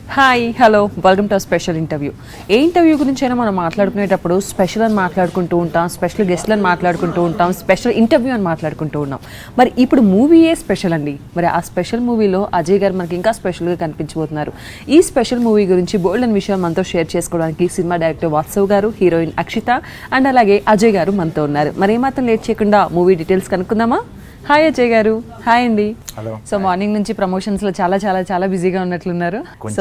Hi hello welcome to special interview ఏ interview గురించి అయినా మనం మాట్లాడుకునేటప్పుడు స్పెషల్ అని మాట్లాడుకుంటూ ఉంటాం స్పెషల్ గెస్ట్లు అని మాట్లాడుకుంటూ ఉంటాం స్పెషల్ ఇంటర్వ్యూ అని మాట్లాడుకుంటూ ఉన్నాం మరి ఇప్పుడు మూవీయే స్పెషల్ అండి మరి ఆ స్పెషల్ మూవీలో అజయ్ గారు మనకి ఇంకా స్పెషల్గా కనిపించబోతున్నారు ఈ స్పెషల్ మూవీ గురించి బోల్డ్ అనే విషయం మనతో షేర్ చేసుకోవడానికి సినిమా డైరెక్టర్ వాత్సవ్ గారు హీరోయిన్ అక్షిత అండ్ అలాగే అజయ్ గారు మనతో ఉన్నారు మరి ఏమాత్రం లేట్ చేయకుండా మూవీ డీటెయిల్స్ కనుక్కుందామా హాయ్ అజయ్ గారు హాయ్ అండి హలో సో మార్నింగ్ నుంచి ప్రమోషన్స్ లో చాలా చాలా చాలా బిజీగా ఉన్నట్లున్నారు సో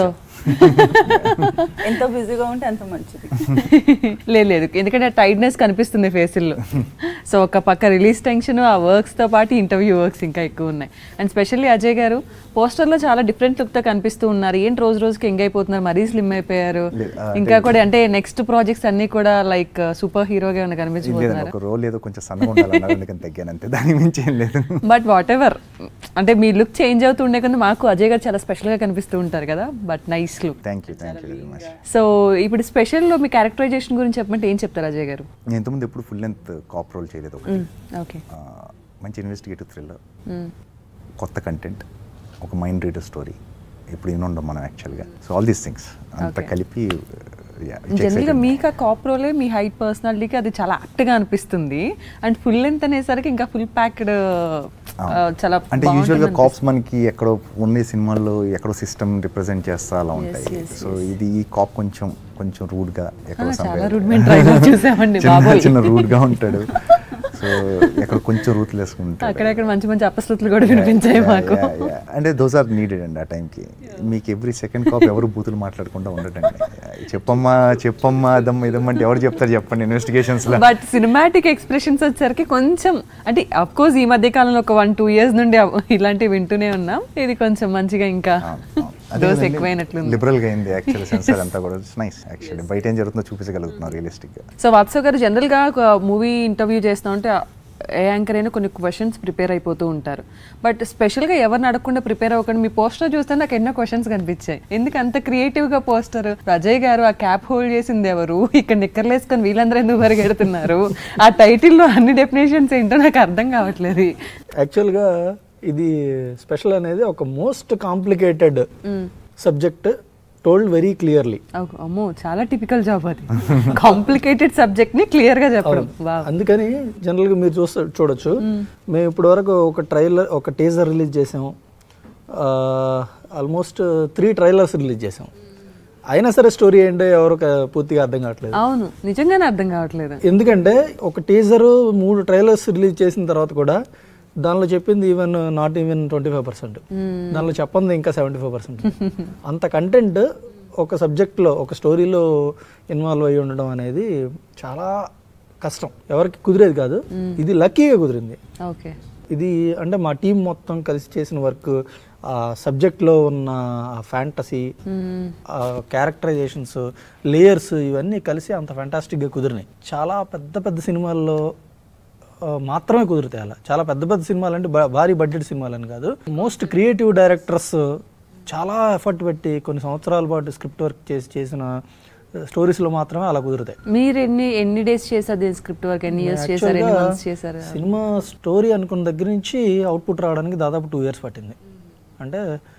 ఎంత బిజీగా ఉంటే అంత మంచిది లేదు లేదు ఎందుకంటే టైట్నెస్ కనిపిస్తుంది ఫేసుల్లో సో ఒక పక్క రిలీజ్ టెన్షన్ ఆ వర్క్స్ తో పాటు ఇంటర్వ్యూ వర్క్స్ ఇంకా ఎక్కువ ఉన్నాయి అండ్ స్పెషల్లీ అజయ్ గారు పోస్టర్ లో చాలా డిఫరెంట్ లుక్ తో కనిపిస్తూ ఉన్నారు ఏంటి రోజు రోజుకి ఎంగ్ అయిపోతున్నారు మరీ స్లిమ్ అయిపోయారు లేదు, ఆ, ఇంకా కూడా అంటే నెక్స్ట్ ప్రాజెక్ట్స్ అన్ని కూడా లైక్ సూపర్ హీరోగా ఏమైనా లేదండి కనిపించబోతున్నారు ఒక రోల్ ఏదో కొంచెం సన్నగా ఉండాలన్నారు అందుకని తగ్గాను అంతే దాని మించి ఏం లేదు బట్ వాట్ ఎవర్ అంటే మీ లుక్ చేంజ్ అవుతూ ఉండే కన్నా మాకు అజయ్ గారు చాలా స్పెషల్ గా కనిపిస్తూ ఉంటారు కదా but nice look thank you thank you very much so ఇప్పుడు స్పెషల్లో మీ క్యారెక్టరైజేషన్ గురించి చెప్పమంటే ఏం చెప్తారు అజయ్ గారు నేను ఇంతకుముందు ఎప్పుడు ఫుల్ లెంత్ కాప్ రోల్ చేయలేదు ఒకటి ఓకే ఆ, మంచి ఇన్వెస్టిగేటివ్ థ్రిల్లర్ కొత్త కంటెంట్ ఒక మైండ్ రీడర్ స్టోరీ ఇప్పుడు ఇన్ని ఉండం మనం యాక్చువల్గా సో ఆల్ దీస్ థింగ్స్ అంతా Okay. కలిపి జనరల్గా మీకు ఆ కాప్ రోలే మీ హైట్ పర్సనాలిటీకి అది చాలా యాప్ట్గా అనిపిస్తుంది అండ్ ఫుల్ లెంత్ అనేసరికి ఇంకా ఫుల్ ప్యాక్డ్ చాలా అంటే బాగుంటుంది యూజువల్గా అనిపిస్తుంది. కాప్స్ మనకి ఎక్కడో ఉండే సినిమాల్లో ఎక్కడో సిస్టమ్ రిప్రజెంట్ చేస్తా అలా ఉంటాయి yes, సో ఇది ఈ కాప్ కొంచెం కొంచెం రూడ్గా ఎక్కడో ఆ, చాలా somewhere- rude మేము trailer చూసామండి, చిన్న బాబోయ్. చిన్న రూడ్గా ఉంటాడు సో ఎక్కడ కొంచెం రూత్లెస్ ఉంటాడు అక్కడక్కడ మంచి మంచి అపశృతులు కూడా వినిపించాయి Yeah, మాకు yeah, yeah. అంటే దోస్ ఆర్ నీడెడ్ అండి ఆ టైంకి మీకు ఎవ్రీ సెకండ్ కాప్ ఎవరు బూతులు మాట్లాడకుండా ఉండటండి చెప్పమ్మా చెప్పమ్మా అదమ్మా ఇదమ్మా అంటే ఎవరు చెప్తారు చెప్పండి ఇన్వెస్టిగేషన్స్ లో బట్ సినిమాటిక్ ఎక్స్ప్రెషన్స్ వచ్చేసరికి కొంచెం అంటే అఫ్ కోర్స్ ఈ మధ్య కాలంలో ఒక వన్ టూ ఇయర్స్ నుండి అవ్- ఇలాంటివి వింటూనే ఉన్నాం ఇది కొంచెం మంచిగా ఇంకా డోస్ ఎక్కువైనట్లుంది లిబరల్ గా అయింది యాక్చువల్లీ సెన్సార్ అంతా కూడా నైస్ యాక్చువల్లీ బయట ఏం జరుగుతుందో చూపించగలుగుతున్నారు రియలిస్టిక్ గా సో వాత్సవ్ గారు జనరల్గా ఒక మూవీ ఇంటర్వ్యూ చేస్తా ఉంటే ఏ యాంకర్ అయినా కొన్ని క్వశ్చన్స్ ప్రిపేర్ అయిపోతూ ఉంటారు బట్ స్పెషల్గా ఎవరిని అడగకుండా ప్రిపేర్ అవ్వకుండా మీ పోస్టర్ చూస్తే నాకు ఎన్నో క్వశ్చన్స్ కనిపించాయి ఎందుకు అంత క్రియేటివ్గా పోస్టర్ అజయ్ గారు ఆ క్యాప్ హోల్డ్ చేసింది ఎవరు ఇక్కడ నిక్కర్లేసుకొని వీళ్ళందరూ ఎందుకు పరిగెడుతున్నారు ఆ టైటిల్లో అన్ని డెఫినేషన్స్ ఏంటో నాకు అర్థం కావట్లేదు యాక్చువల్గా ఇది స్పెషల్ అనేది ఒక most complicated subject told very clearly అవ్- అమ్మో చాలా టిపికల్ జాబ్ అది కాంప్లికేటెడ్ సబ్జెక్ట్ ని క్లియర్ గా చెప్పడం వా అందుకని జనరల్గా మీరు చూస్తే చూడొచ్చు మేము ఇప్పటి వరకు ఒక ట్రైలర్ ఒక టీజర్ రిలీజ్ చేసాం ఆల్మోస్ట్ త్రీ ట్రైలర్స్ రిలీజ్ చేసాం అయినా సరే స్టోరీ ఏంటో ఎవరు పూర్తిగా అర్థం కావట్లేదు అవును నిజంగానే అర్థం కావట్లేదు ఎందుకంటే ఒక టీజర్ మూడు ట్రైలర్స్ రిలీజ్ చేసిన తర్వాత కూడా దానిలో చెప్పింది even not even twenty five percent దానిలో చెప్పంది ఇంకా సెవెంటీ ఫైవ్ పర్సెంట్ అంత కంటెంట్ ఒక సబ్జెక్ట్లో ఒక స్టోరీలో ఇన్వాల్వ్ అయ్యి ఉండడం అనేది చాలా కష్టం ఎవరికి కుదిరేది కాదు ఇది లక్కీగా కుదిరింది ఓకే ఇది అంటే మా టీం మొత్తం కలిసి చేసిన వర్క్ ఆ సబ్జెక్ట్లో ఉన్న ఫ్యాంటసీ ఆ క్యారెక్టరైజేషన్స్ లేయర్స్ ఇవన్నీ కలిసి అంత ఫ్యాంటాస్టిక్గా కుదిరినాయి చాలా పెద్ద పెద్ద సినిమాల్లో ఆ, మాత్రమే కుదురుతాయి అలా చాలా పెద్ద పెద్ద సినిమాలు అంటే భా- భారీ బడ్జెట్ సినిమాలని కాదు మోస్ట్ క్రియేటివ్ డైరెక్టర్స్ చాలా ఎఫర్ట్ పెట్టి కొన్ని సంవత్సరాల పాటు స్క్రిప్ట్ వర్క్ చేసి చేసిన స్టోరీస్లో మాత్రమే అలా కుదురుతాయి మీరు ఎన్ని ఎన్ని డేస్ చేశారు దీని స్క్రిప్ట్ వర్క్ ఎన్ని ఇయర్స్ చేశారు ఎన్ని Actually గా మంత్స్ చేశారు సినిమా స్టోరీ అనుకున్న దగ్గర నుంచి అవుట్పుట్ రావడానికి దాదాపు టూ ఇయర్స్ పట్టింది అంటే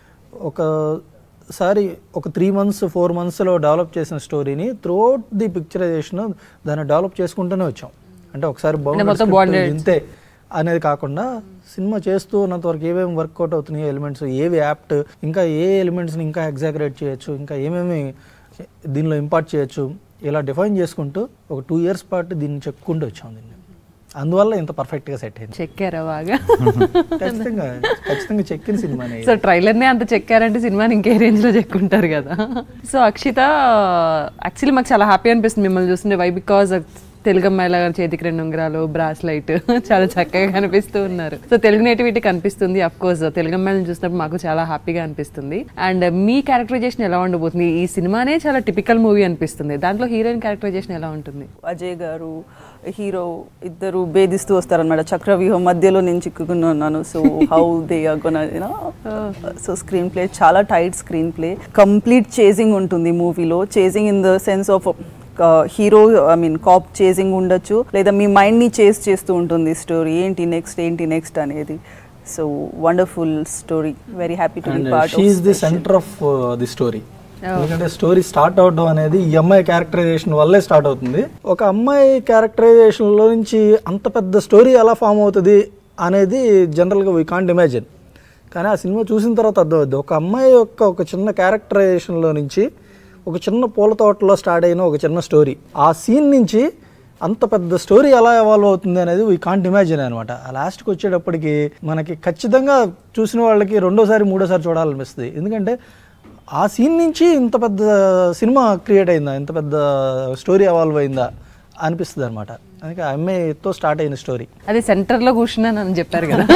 ఒకసారి ఒక త్రీ మంత్స్ ఫోర్ మంత్స్లో డెవలప్ చేసిన స్టోరీని త్రూఅవుట్ ది పిక్చరైజేషన్ దాన్ని డెవలప్ చేసుకుంటూనే వచ్చాం అంటే ఒకసారి బాగుంది మొత్తం script bonded. ఇంతే అనేది కాకుండా సినిమా చేస్తూ ఉన్నంత వరకు ఏమేమి వర్కౌట్ అవుతున్నాయి ఎలిమెంట్స్ ఏవి యాప్ట్ ఇంకా ఏ ఎలిమెంట్స్ని ఇంకా ఎగ్జాగరేట్ చేయొచ్చు ఇంకా ఏమేమి దీనిలో ఇంపార్ట్ చేయొచ్చు ఇలా డిఫైన్ చేసుకుంటూ ఒక టూ ఇయర్స్ పాటు దీన్ని చెప్పుకుంటూ వచ్చాం దీన్ని అందువల్ల ఇంత పర్ఫెక్ట్గా సెట్ అయింది చెక్కారా బాగా ఖచ్చితంగా ఖచ్చితంగా చెక్కిన సినిమానే సో ట్రైలర్నే అంత చెక్కారంటే సినిమాని ఇంకే రేంజ్ లో చెక్కుంటారు కదా సో అక్షిత యాక్చువల్లీ మాకు చాలా హ్యాపీ అనిపిస్తుంది మిమ్మల్ని చూస్తుంటే వై బికాజ్ తెలుగు అమ్మాయిల గారి చేతికి రెండు ఉంగరాలు బ్రాస్లైట్ చాలా చక్కగా కనిపిస్తూ ఉన్నారు సో తెలుగు నేటివిటీ కనిపిస్తుంది అఫ్ కోర్స్ తెలుగు అమ్మాయిలను చూసినప్పుడు మాకు చాలా హ్యాపీగా అనిపిస్తుంది అండ్ మీ క్యారెక్టరైజేషన్ ఎలా ఉండబోతుంది ఈ సినిమానే చాలా టిపికల్ మూవీ అనిపిస్తుంది దాంట్లో హీరోయిన్ క్యారెక్టరైజేషన్ ఎలా ఉంటుంది అజయ్ గారు హీరో ఇద్దరు భేదిస్తూ వస్తారనమాట చక్రవ్యూహం మధ్యలో నేను చిక్కుకుని ఉన్నాను so how they are gonna so screenplay చాలా tight screenplay complete chasing ఉంటుంది మూవీలో chasing in the sense of hero I mean cop chasing ఉండొచ్చు లేదా మీ మైండ్ని చేస్ చేస్తూ ఉంటుంది స్టోరీ ఏంటి నెక్స్ట్ ఏంటి నెక్స్ట్ అనేది so wonderful story very happy to be and part she's the centre of the story ఎందుకంటే స్టోరీ స్టార్ట్ అవడం అనేది ఈ అమ్మాయి క్యారెక్టరైజేషన్ వల్లే స్టార్ట్ అవుతుంది ఒక అమ్మాయి క్యారెక్టరైజేషన్ లో నుంచి అంత పెద్ద స్టోరీ ఎలా ఫామ్ అవుతుంది అనేది జనరల్గా వీ కాంట్ ఇమాజిన్ కానీ ఆ సినిమా చూసిన తర్వాత అర్థమవుద్ది ఒక అమ్మాయి యొక్క ఒక చిన్న క్యారెక్టరైజేషన్లో నుంచి ఒక చిన్న పూల తోటలో స్టార్ట్ అయిన ఒక చిన్న స్టోరీ ఆ సీన్ నుంచి అంత పెద్ద స్టోరీ ఎలా ఎవాల్వ్ అవుతుంది అనేది వీ కాంట్ ఇమాజిన్ అనమాట ఆ లాస్ట్కి వచ్చేటప్పటికి మనకి ఖచ్చితంగా చూసిన వాళ్ళకి రెండోసారి మూడోసారి చూడాలనిపిస్తుంది ఎందుకంటే ఆ సీన్ నుంచి ఇంత పెద్ద సినిమా క్రియేట్ అయిందా ఇంత పెద్ద స్టోరీ ఎవాల్వ్ అయిందా అనిపిస్తుంది అనమాట అందుకే ఆ అమ్మాయితో స్టార్ట్ అయిన స్టోరీ అది సెంటర్ లో కూర్చున్నానని చెప్పారు కదా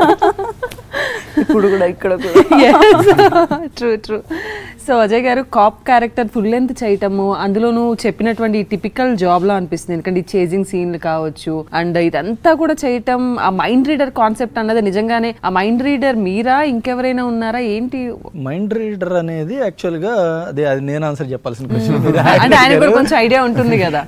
ఇప్పుడు కూడా ఇక్కడ కూడా ట్రూ ట్రూ సో అజయ్ గారు కాప్ క్యారెక్టర్ ఫుల్ లెంత్ చేయటము అందులోనూ చెప్పినటువంటి టిపికల్ జాబ్ లో అనిపిస్తుంది ఎందుకంటే ఈ చేజింగ్ సీన్లు కావచ్చు అండ్ ఇదంతా కూడా చేయటం ఆ మైండ్ రీడర్ కాన్సెప్ట్ అన్నది నిజంగానే ఆ మైండ్ రీడర్ మీరా ఇంకెవరైనా ఉన్నారా ఏంటి మైండ్ రీడర్ అనేది యాక్చువల్గా అదే అది నేను ఆన్సర్ చెప్పాల్సిన క్వశ్చన్ అంటే ఆయన కూడా కొంచెం ఐడియా ఉంటుంది కదా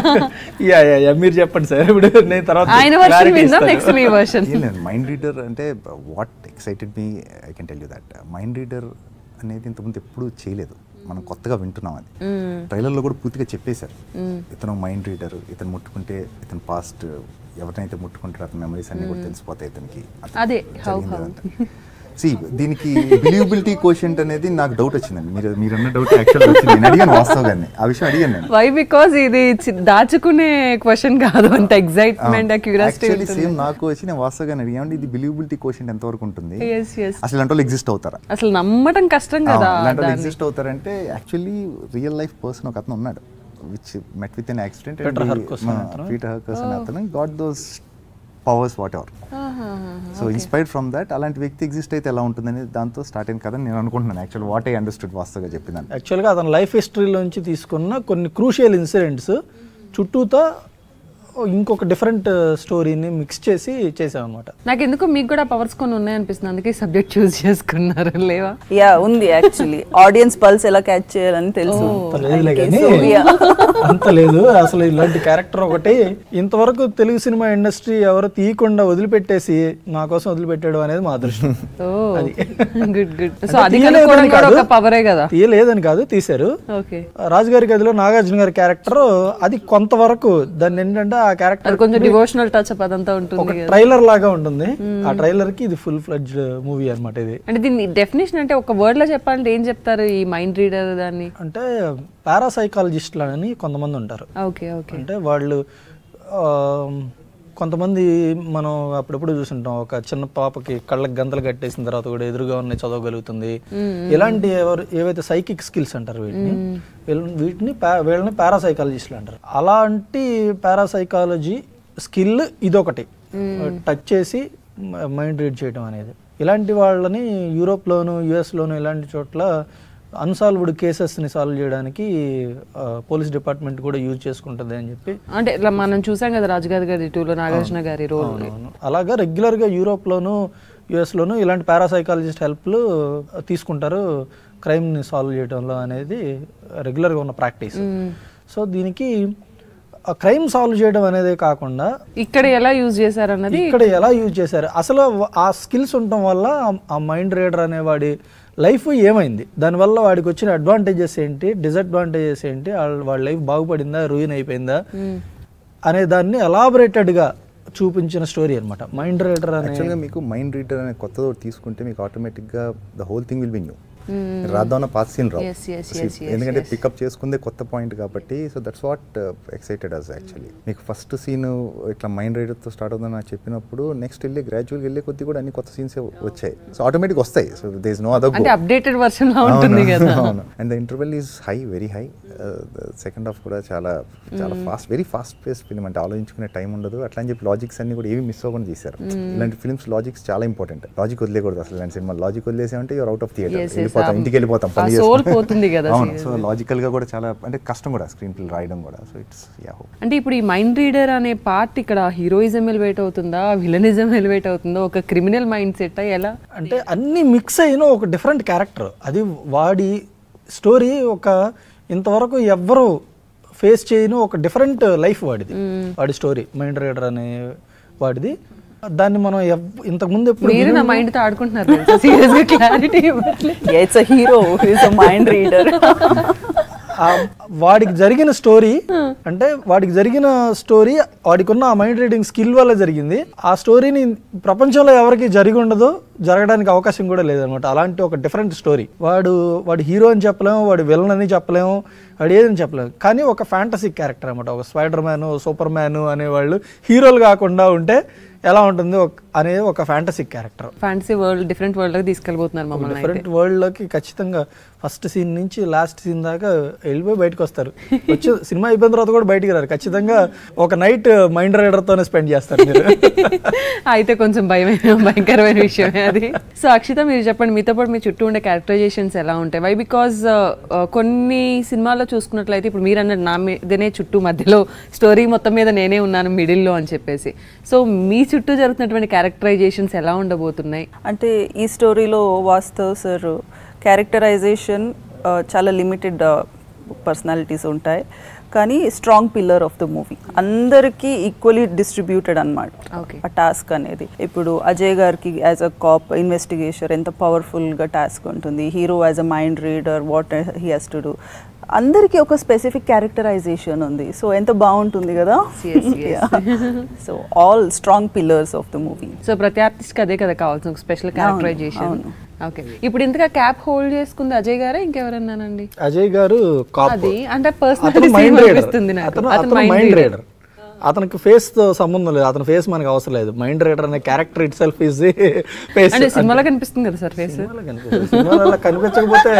యా యా యా మీరు చెప్పండి సార్ ఇప్పుడు నేను తర్వాత ఆయన వర్షన్ clarity విందాం ఇస్తాను. నెక్స్ట్ మీ వర్షన్ ఏం లేదు మైండ్ రీడర్ అంటే what excited me I can tell you that mind reader అనేది ఇంతకుముందు ఎప్పుడూ చేయలేదు మనం కొత్తగా వింటున్నాం అది ట్రైలర్లో కూడా పూర్తిగా చెప్పేశారు ఇతను మైండ్ రీడర్ ఇతను ముట్టుకుంటే ఇతను పాస్ట్ ఎవరినైతే ముట్టుకుంటారో అతని మెమరీస్ అన్ని కూడా తెలిసిపోతాయి ఇతనికి అతనికి అదే, how, జరిగింది సి దీనికి బిలీవబిలిటీ కోషంట్ అనేది నాకు డౌట్ వచ్చిందండి మీరు మీరు అన్న డౌట్ యాక్చువల్ వచ్చింది నేను అడిగాను వాస్తవంగానే ఆ విషయం అడిగాను నేను వై బికాస్ ఇది చి- దాచుకునే క్వశ్చన్ కాదు అంత ఎక్సైట్మెంట్ క్యూరియాసిటీ యాక్చువల్లీ సేమ్ నాకు వచ్చి నేను వాస్తవంగా అడిగాను ఇది బిలీవబిలిటీ కోషంట్ ఎంతవరకు ఉంటుంది ఎస్ ఎస్ అసలు అంటే వాళ్ళు ఎగ్జిస్ట్ అవుతారా అసలు నమ్మటం కష్టం కదా ఇలాంటి వాళ్ళు దాన్ని. ఎగ్జిస్ట్ అవుతారంటే యాక్చువల్లీ రియల్ లైఫ్ పర్సన్ ఒక అతను ఉన్నాడు which met with an accident Peter Hurkos అనే అతను. పీటర్ హర్కస్ అనే అతను got those powers whatever so inspired from that అలాంటి వ్యక్తి ఎగ్జిస్ట్ అయితే ఎలా ఉంటుందని దాంతో స్టార్ట్ అయిన కదా నేను అనుకుంటున్నాను యాక్చువల్ వాట్ ఐ అండర్స్టూడ్ వాస్తవగా చెప్పిందని యాక్చువల్గా అతని లైఫ్ హిస్టరీలోంచి తీసుకున్న కొన్ని క్రూషియల్ ఇన్సిడెంట్స్ చుట్టూతో ఇంకొక డిఫరెంట్ స్టోరీని మిక్స్ చేసి చేసామన్నమాట నాకు ఎందుకో మీకు కూడా పవర్స్ కొన్ని ఉన్నాయనిపిస్తుంది అందుకే సబ్జెక్ట్ చూస్ చేసుకున్నారు లేవా యా ఉంది యాక్చువల్లీ ఆడియన్స్ పల్స్ ఎలా క్యాచ్ చేయాలని తెలుసు అంత లేదులే కానీ So, yeah. అంత లేదు అసలు ఇలాంటి క్యారెక్టర్ ఒకటి ఇంతవరకు తెలుగు సినిమా ఇండస్ట్రీ ఎవరు తీయకుండా వదిలిపెట్టేసి మా కోసం వదిలిపెట్టాడు అనేది మా అదృష్టం ఓ గుడ్ గుడ్ సో అంటే అది తీయలేదని కనుక్కోవడం కూడా కాదు, ఒక పవరే కదా తీయలేదని కాదు తీశారు ఓకే రాజుగారి గదిలో నాగార్జున గారి క్యారెక్టర్ అది కొంతవరకు దాన్ని ఏంటంటే ఆ అది క్యారెక్టర్ కొంచెం డివోషనల్ టచ్ అప్ అదంతా ఒక ఉంటుంది కదా ట్రైలర్ లాగా ఉంటుంది ఆ ట్రైలర్ కి ఇది ఫుల్ ఫ్లెడ్జ్డ్ మూవీ అన్నమాట ఇది అంటే దీని డెఫినేషన్ అంటే ఒక వర్డ్ లో చెప్పాలంటే ఏం చెప్తారు ఈ మైండ్ రీడర్ దాన్ని అంటే పారాసైకాలజిస్టులు అని కొంతమంది ఉంటారు ఓకే ఓకే అంటే వాళ్ళు ఆ, కొంతమంది మనం అప్పుడప్పుడు చూస్తుంటాం ఒక చిన్న పాపకి కళ్ళకి గంతలు కట్టేసిన తర్వాత కూడా ఎదురుగా ఉన్న చదవగలుగుతుంది ఇలాంటి ఎవరు ఏవైతే సైకిక్ స్కిల్స్ అంటారు వీటిని వీళ్ళని- వీటిని పా- వీళ్ళని పారాసైకాలజిస్టులు అంటారు అలాంటి పారాసైకాలజీ స్కిల్ ఇదొకటి టచ్ చేసి మైండ్ రీడ్ చేయడం అనేది ఇలాంటి వాళ్ళని యూరోప్లోను యుఎస్లోను ఇలాంటి చోట్ల అన్సాల్వ్డ్ కేసెస్ని సాల్వ్ చేయడానికి ఆ, పోలీస్ డిపార్ట్మెంట్ కూడా యూజ్ చేసుకుంటుంది అని చెప్పి అంటే ఇట్లా మనం చూసాం కదా రాజుగారి గారి టూలో నాగార్జున గారి రోల్ అవును. అలాగా రెగ్యులర్గా యూరోప్లోను యుఎస్లోను ఇలాంటి పారాసైకాలజిస్ట్ హెల్ప్లు తీసుకుంటారు క్రైమ్ని సాల్వ్ చేయడంలో అనేది రెగ్యులర్గా ఉన్న ప్రాక్టీస్ సో దీనికి క్రైమ్ సాల్వ్ చేయడం అనేది కాకుండా ఇక్కడ ఎలా యూజ్ చేశారన్నది ఇక్కడ ఎలా యూజ్ చేశారు అసలు ఆ స్కిల్స్ ఉండటం వల్ల ఆ- ఆ మైండ్ రీడర్ అనేవాడి లైఫ్ ఏమైంది దానివల్ల వాడికి వచ్చిన అడ్వాంటేజెస్ ఏంటి డిసడ్వాంటేజెస్ ఏంటి వాళ్ళ- వాడి లైఫ్ బాగుపడిందా రూయిన్ అయిపోయిందా అనే దాన్ని ఎలాబరేటెడ్గా చూపించిన స్టోరీ అన్నమాట మైండ్ రీడర్ అనే యాక్చువల్గా మీకు మైండ్ రీడర్ అనే కొత్తది ఒకటి తీసుకుంటే మీకు ఆటోమేటిక్గా the whole thing will be new రాద్దాం పాస్ సీన్ రావు Yes, yes, See, yes, yes, ఎందుకంటే yes. పికప్ చేసుకుందే కొత్త పాయింట్ కాబట్టి so that's what excited us actually మీకు ఫస్ట్ సీన్ ఇట్లా మైండ్ రైడర్తో స్టార్ట్ అవుతుందని నాకు చెప్పినప్పుడు నెక్స్ట్ వెళ్ళి గ్రాడ్యువల్గా వెళ్ళే కొద్ది కూడా అన్ని కొత్త సీన్స్ వచ్చాయి సో ఆటోమేటిక్ వస్తాయి so they is no other అంటే అప్డేటెడ్ వర్షన్ లా ఉంటుంది కదా and the interval is high very high second half కూడా చాలా చాలా fast very fast pace film అంటే ఆలోచించుకునే టైం ఉండదు అట్లా అని చెప్పి లాజిక్స్ అన్ని కూడా ఏవి మిస్ అవ్వకుండా చేశారు ఇలాంటి ఫిల్మ్స్ లాజిక్స్ చాలా ఇంపార్టెంట్ లాజిక్ వదిలేకూడదు అసలు ఇలాంటి సినిమా లాజిక్ వదిలేసామంటే you're out of theatre Yes, yes, వెళ్ళిపోతాం ఆ- ఇంటికి వెళ్ళిపోతాం ఆ పని soul చేసుకుంటాం. పోతుంది కదా అవును serious సో లాజికల్ గా కూడా చాలా అంటే కష్టం కూడా స్క్రీన్ ప్లే రాయడం కూడా సో ఇట్స్ యా అంటే ఇప్పుడు ఈ మైండ్ రీడర్ అనే పార్ట్ ఇక్కడ హీరోయిజం ఎలివేట్ అవుతుందా విలనిజం ఎలివేట్ అవుతుందా ఒక క్రిమినల్ మైండ్ సెట్ ఎలా అంటే అన్ని మిక్స్ అయిన ఒక డిఫరెంట్ క్యారెక్టర్ అది వాడి స్టోరీ ఒక ఇంతవరకు ఎవ్వరు ఫేస్ చేయని ఒక డిఫరెంట్ లైఫ్ వాడిది వాడి స్టోరీ మైండ్ రీడర్ అనే వాడిది దాన్ని మనం ఎవ్- ఇంతకుముందు ఎప్పుడు మీరు నా మైండ్ తో ఆడుకుంటున్నారు సీరియస్ గా క్లారిటీ ఇవ్వట్లేదు it's a hero is a mind reader ఆ వాడికి జరిగిన స్టోరీ అంటే వాడికి జరిగిన స్టోరీ వాడికి ఉన్న ఆ మైండ్ రీడింగ్ స్కిల్ వల్ల జరిగింది ఆ స్టోరీని ప్రపంచంలో ఎవరికి జరిగి ఉండదు జరగడానికి అవకాశం కూడా లేదనమాట అలాంటి ఒక డిఫరెంట్ స్టోరీ వాడు వాడు హీరో అని చెప్పలేము వాడు విలన్ అని చెప్పలేము వాడు ఏదని చెప్పలేము కానీ ఒక ఫ్యాంటసీ క్యారెక్టర్ అనమాట ఒక స్పైడర్ మ్యాన్ సూపర్ మ్యాన్ అనేవాళ్ళు హీరోలు కాకుండా ఉంటే ఎలా ఉంటుంది ఒక- అనేది ఒక fantasy character fantasy world different world లోకి తీసుకెళ్ళిపోతున్నారు మమ్మల్ని అయితే డిఫరెంట్ వరల్డ్ లోకి ఖచ్చితంగా ఫస్ట్ సీన్ నుంచి లాస్ట్ సీన్ దాకా వెళ్ళిపోయి బయటకు వస్తారు వచ్చి సినిమా అయిపోయిన తర్వాత కూడా బయటికి రారు ఖచ్చితంగా ఒక నైట్ మైండ్ రైడర్ తోనే స్పెండ్ చేస్తారు మీరు అయితే కొంచెం భయమైన భయంకరమైన విషయమే అది సో అక్షిత మీరు చెప్పండి మీతో పాటు మీ చుట్టూ ఉండే క్యారెక్టరైజేషన్స్ ఎలా ఉంటాయి వై బికాజ్ కొన్ని సినిమాల్లో చూసుకున్నట్లయితే ఇప్పుడు మీరు అన్నట్టు నా మీదనే చుట్టూ మధ్యలో స్టోరీ మొత్తం మీద నేనే ఉన్నాను మిడిల్లో అని చెప్పేసి సో మీ చుట్టూ జరుగుతున్నటువంటి క్యారెక్టరైజేషన్స్ ఎలా ఉండబోతున్నాయి అంటే ఈ స్టోరీలో వాస్తవ్ సార్ క్యారెక్టరైజేషన్ చాలా లిమిటెడ్ పర్సనాలిటీస్ ఉంటాయి కానీ strong pillar of the movie అందరికీ ఈక్వలీ డిస్ట్రిబ్యూటెడ్ అనమాట Okay. ఆ టాస్క్ అనేది ఇప్పుడు అజయ్ గారికి యాజ్ అ కాప్ ఇన్వెస్టిగేషన్ ఎంత పవర్ఫుల్గా టాస్క్ ఉంటుంది hero as a mind reader what he has to do అందరికీ ఒక స్పెసిఫిక్ క్యారెక్టరైజేషన్ ఉంది సో ఎంత బాగుంటుంది కదా Yes, yes. So all strong pillars of the movie so ప్రతి ఆర్టిస్ట్కి అదే కదా కావాల్సిన ఒక స్పెషల్ క్యారెక్టరైజేషన్ అవును. ఓకే ఇప్పుడు ఇంతగా క్యాప్ హోల్డ్ చేసుకుంది అజయ్ గారా ఇంకెవరన్నానండి అజయ్ గారు కాప్ అది అంటే అతను పర్సనల్ మైండ్ రైడర్ అనిపిస్తుంది నాకు అతను అతను అతను మైండ్ మైండ్ రైడర్ అతనికి ఫేస్ తో సంబంధం లేదు అతని ఫేస్ మనకు అవసరం లేదు మైండ్ రైడర్ అనే character itself is face అంటే సినిమాలో కనిపిస్తుంది కదా సార్ ఫేస్ సినిమాలో కనిపించకపోతే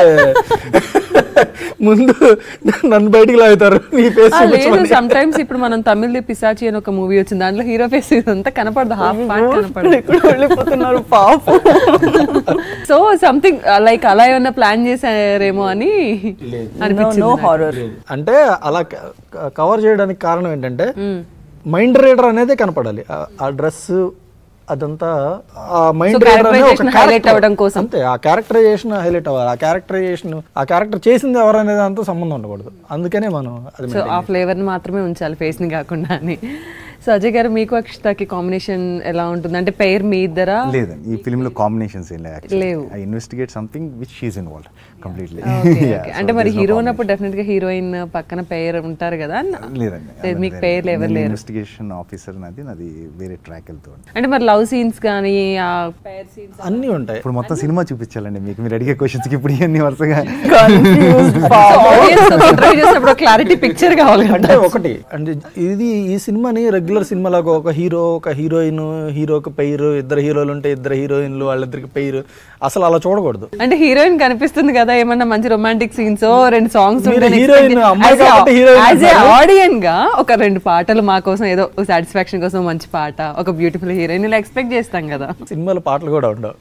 ముందు నన్ను బయటికి లాగుతారు నీ ఫేస్ లేదు సమ్ టైమ్స్ ఇప్పుడు మనం తమిళ్ పిసాచి అని ఒక మూవీ వచ్చింది దాంట్లో హీరో ఫేస్ ఇదంతా కనపడదు హాఫ్ పార్ట్ కనపడదు ఇక్కడ వెళ్ళిపోతున్నారు పాపం సో సంథింగ్ లైక్ అలా ఏమన్నా ప్లాన్ చేశారేమో అని అనిపించింది నో నాకు. హారర్ అంటే అలా కవర్ చేయడానికి కారణం ఏంటంటే మైండ్ రీడర్ అనేది కనపడాలి ఆ- ఆ డ్రెస్ అదంతా ఆ మైండ్ So, రీడర్ అనేది ఒక characterization highlight character. అవ్వడం కోసం. అంతే ఆ క్యారెక్టరైజేషన్ హైలైట్ అవ్వాలి ఆ క్యారెక్టరైజేషన్ ఆ క్యారెక్టర్ చేసింది ఎవరు అనేది అంతా సంబంధం ఉండకూడదు అందుకనే మనం అది సో ఆ ఫ్లేవర్ ని మాత్రమే ఉంచాలి ఫేస్ ని కాకుండా అని సో అజయ్ గారు మీకు అక్షితకి కాంబినేషన్ ఎలా ఉంటుంది అంటే పేరు మీ ఇద్దరా లేదండి ఈ ఫిల్మ్ లో కాంబినేషన్స్ ఏం లేవు లేవు. I investigate something which she involve completely Okay, okay. అంటే మరి హీరో ఉన్నప్పుడు డెఫినెట్ గా హీరోయిన్ పక్కన పేరు ఉంటారు కదా లేదండి లేదు, మీకు పేర్లు ఎవరు లేరు ఇన్వెస్టిగేషన్ ఆఫీసర్ నాది నాది వేరే ట్రాక్ వెళ్తుంది అంటే మరి లవ్ సీన్స్ కానీ ఆ పేర్ సీన్స్ అన్నీ ఉంటాయి ఇప్పుడు మొత్తం సినిమా చూపించాలండి మీకు మీరు అడిగే క్వశ్చన్స్ కి ఇప్పుడు ఇవన్నీ వరుసగా ఇంటర్వ్యూ చేసినప్పుడు క్లారిటీ పిక్చర్ కావాలి కదా అంటే ఒకటి అంటే ఇది ఈ సినిమాని రెగ్యులర్ సినిమాలాగా ఒక హీరో ఒక హీరోయిన్ హీరోకి పెయిర్ ఇద్దరు హీరోలు ఉంటే ఇద్దరు హీరోయిన్లు వాళ్ళిద్దరికి పెయిర్ అసలు అలా చూడకూడదు అంటే హీరోయిన్ కనిపిస్తుంది కదా ఏమన్నా మంచి రొమాంటిక్ సీన్స్ రెండు సాంగ్స్ మీరు heroine, అమ్మాయి కాబట్టి heroine అంటారు. ఆడియన్ గా ఒక రెండు పాటలు మా కోసం ఏదో సాటిస్ఫాక్షన్ కోసం మంచి పాట ఒక బ్యూటిఫుల్ హీరోయిన్ ఇలా ఎక్స్పెక్ట్ చేస్తాం కదా సినిమాలో పాటలు కూడా ఉండవు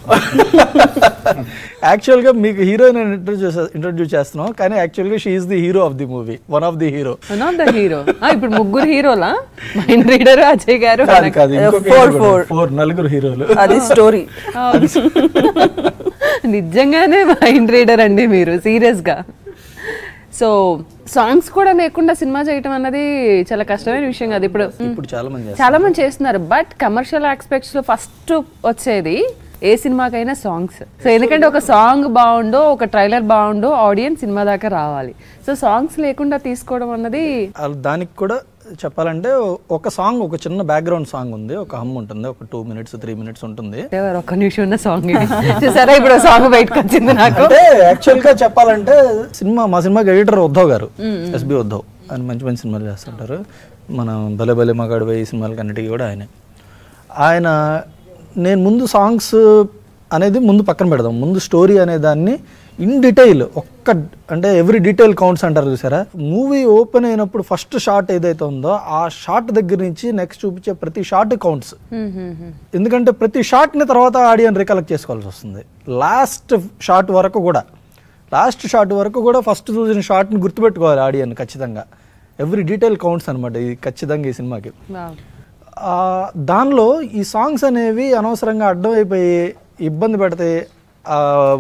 యాక్చువల్గా మీకు హీరోయిన్ ఇంట్రడ్యూస్ ఇంట్రడ్యూస్ చేస్తున్నాం కానీ యాక్చువల్గా she is the hero of the movie one of the hero one of the hero ఇప్పుడు ముగ్గురు హీరోలా మైండ్ రీడర్ అజయ్ గారు కాదు కాదు Four, four. ఫోర్ నలుగురు హీరోలు అది స్టోరీ నిజంగానే మైండ్ రీడర్ అండి మీరు సీరియస్ గా సో సాంగ్స్ కూడా లేకుండా సినిమా చేయటం అన్నది చాలా కష్టమైన విషయం కాదు ఇప్పుడు ఇప్పుడు చాలా మంది చేస్తారు. చాలా మంది చేస్తున్నారు బట్ కమర్షియల్ ఆస్పెక్ట్స్ లో ఫస్ట్ వచ్చేది ఏ సినిమాకైనా సాంగ్స్ సో ఎందుకంటే ఒక సాంగ్ బాగుండో ఒక ట్రైలర్ బాగుండో ఆడియన్స్ సినిమా దాకా రావాలి సో సాంగ్స్ లేకుండా తీసుకోవడం అన్నది అలా దానికి కూడా చెప్పాలంటే ఒక సాంగ్ ఒక చిన్న బ్యాక్గ్రౌండ్ సాంగ్ ఉంది ఒక హమ్ ఉంటుంది ఒక టూ మినిట్స్ త్రీ మినిట్స్ ఉంటుంది ఎవరు ఒక్క నిమిషం ఉన్న సాంగ్ చూసారా ఇప్పుడు సాంగ్ బయటకు వచ్చింది నాకు అంటే యాక్చువల్ గా చెప్పాలంటే సినిమా మా సినిమాకి ఎడిటర్ ఉద్ధవ్ గారు ఎస్బి ఉద్ధవ్ ఆయన మంచి మంచి సినిమాలు చేస్తుంటారు మన భలే భలే మగాడు ఈ సినిమాలకి అన్నిటికీ కూడా ఆయనే ఆయన నేను ముందు సాంగ్స్ అనేది ముందు పక్కన పెడదాం ముందు స్టోరీ అనే దాన్ని ఇన్ డీటెయిల్ ఒక్క అంటే ఎవ్రీ డీటెయిల్ కౌంట్స్ అంటారు చూసారా మూవీ ఓపెన్ అయినప్పుడు ఫస్ట్ షాట్ ఏదైతే ఉందో ఆ షాట్ దగ్గర నుంచి నెక్స్ట్ చూపించే ప్రతి షాట్ కౌంట్స్ ఎందుకంటే ప్రతి షాట్ని తర్వాత ఆడియన్ రికలెక్ట్ చేసుకోవాల్సి వస్తుంది లాస్ట్ షాట్ వరకు కూడా లాస్ట్ షాట్ వరకు కూడా ఫస్ట్ చూసిన షాట్ని గుర్తుపెట్టుకోవాలి ఆడియన్ ఖచ్చితంగా ఎవ్రీ డీటెయిల్ కౌంట్స్ అనమాట ఇది ఖచ్చితంగా ఈ సినిమాకి Wow. ఆ, దానిలో ఈ సాంగ్స్ అనేవి అనవసరంగా అడ్డం అయిపోయి ఇబ్బంది పెడతాయి ఆ,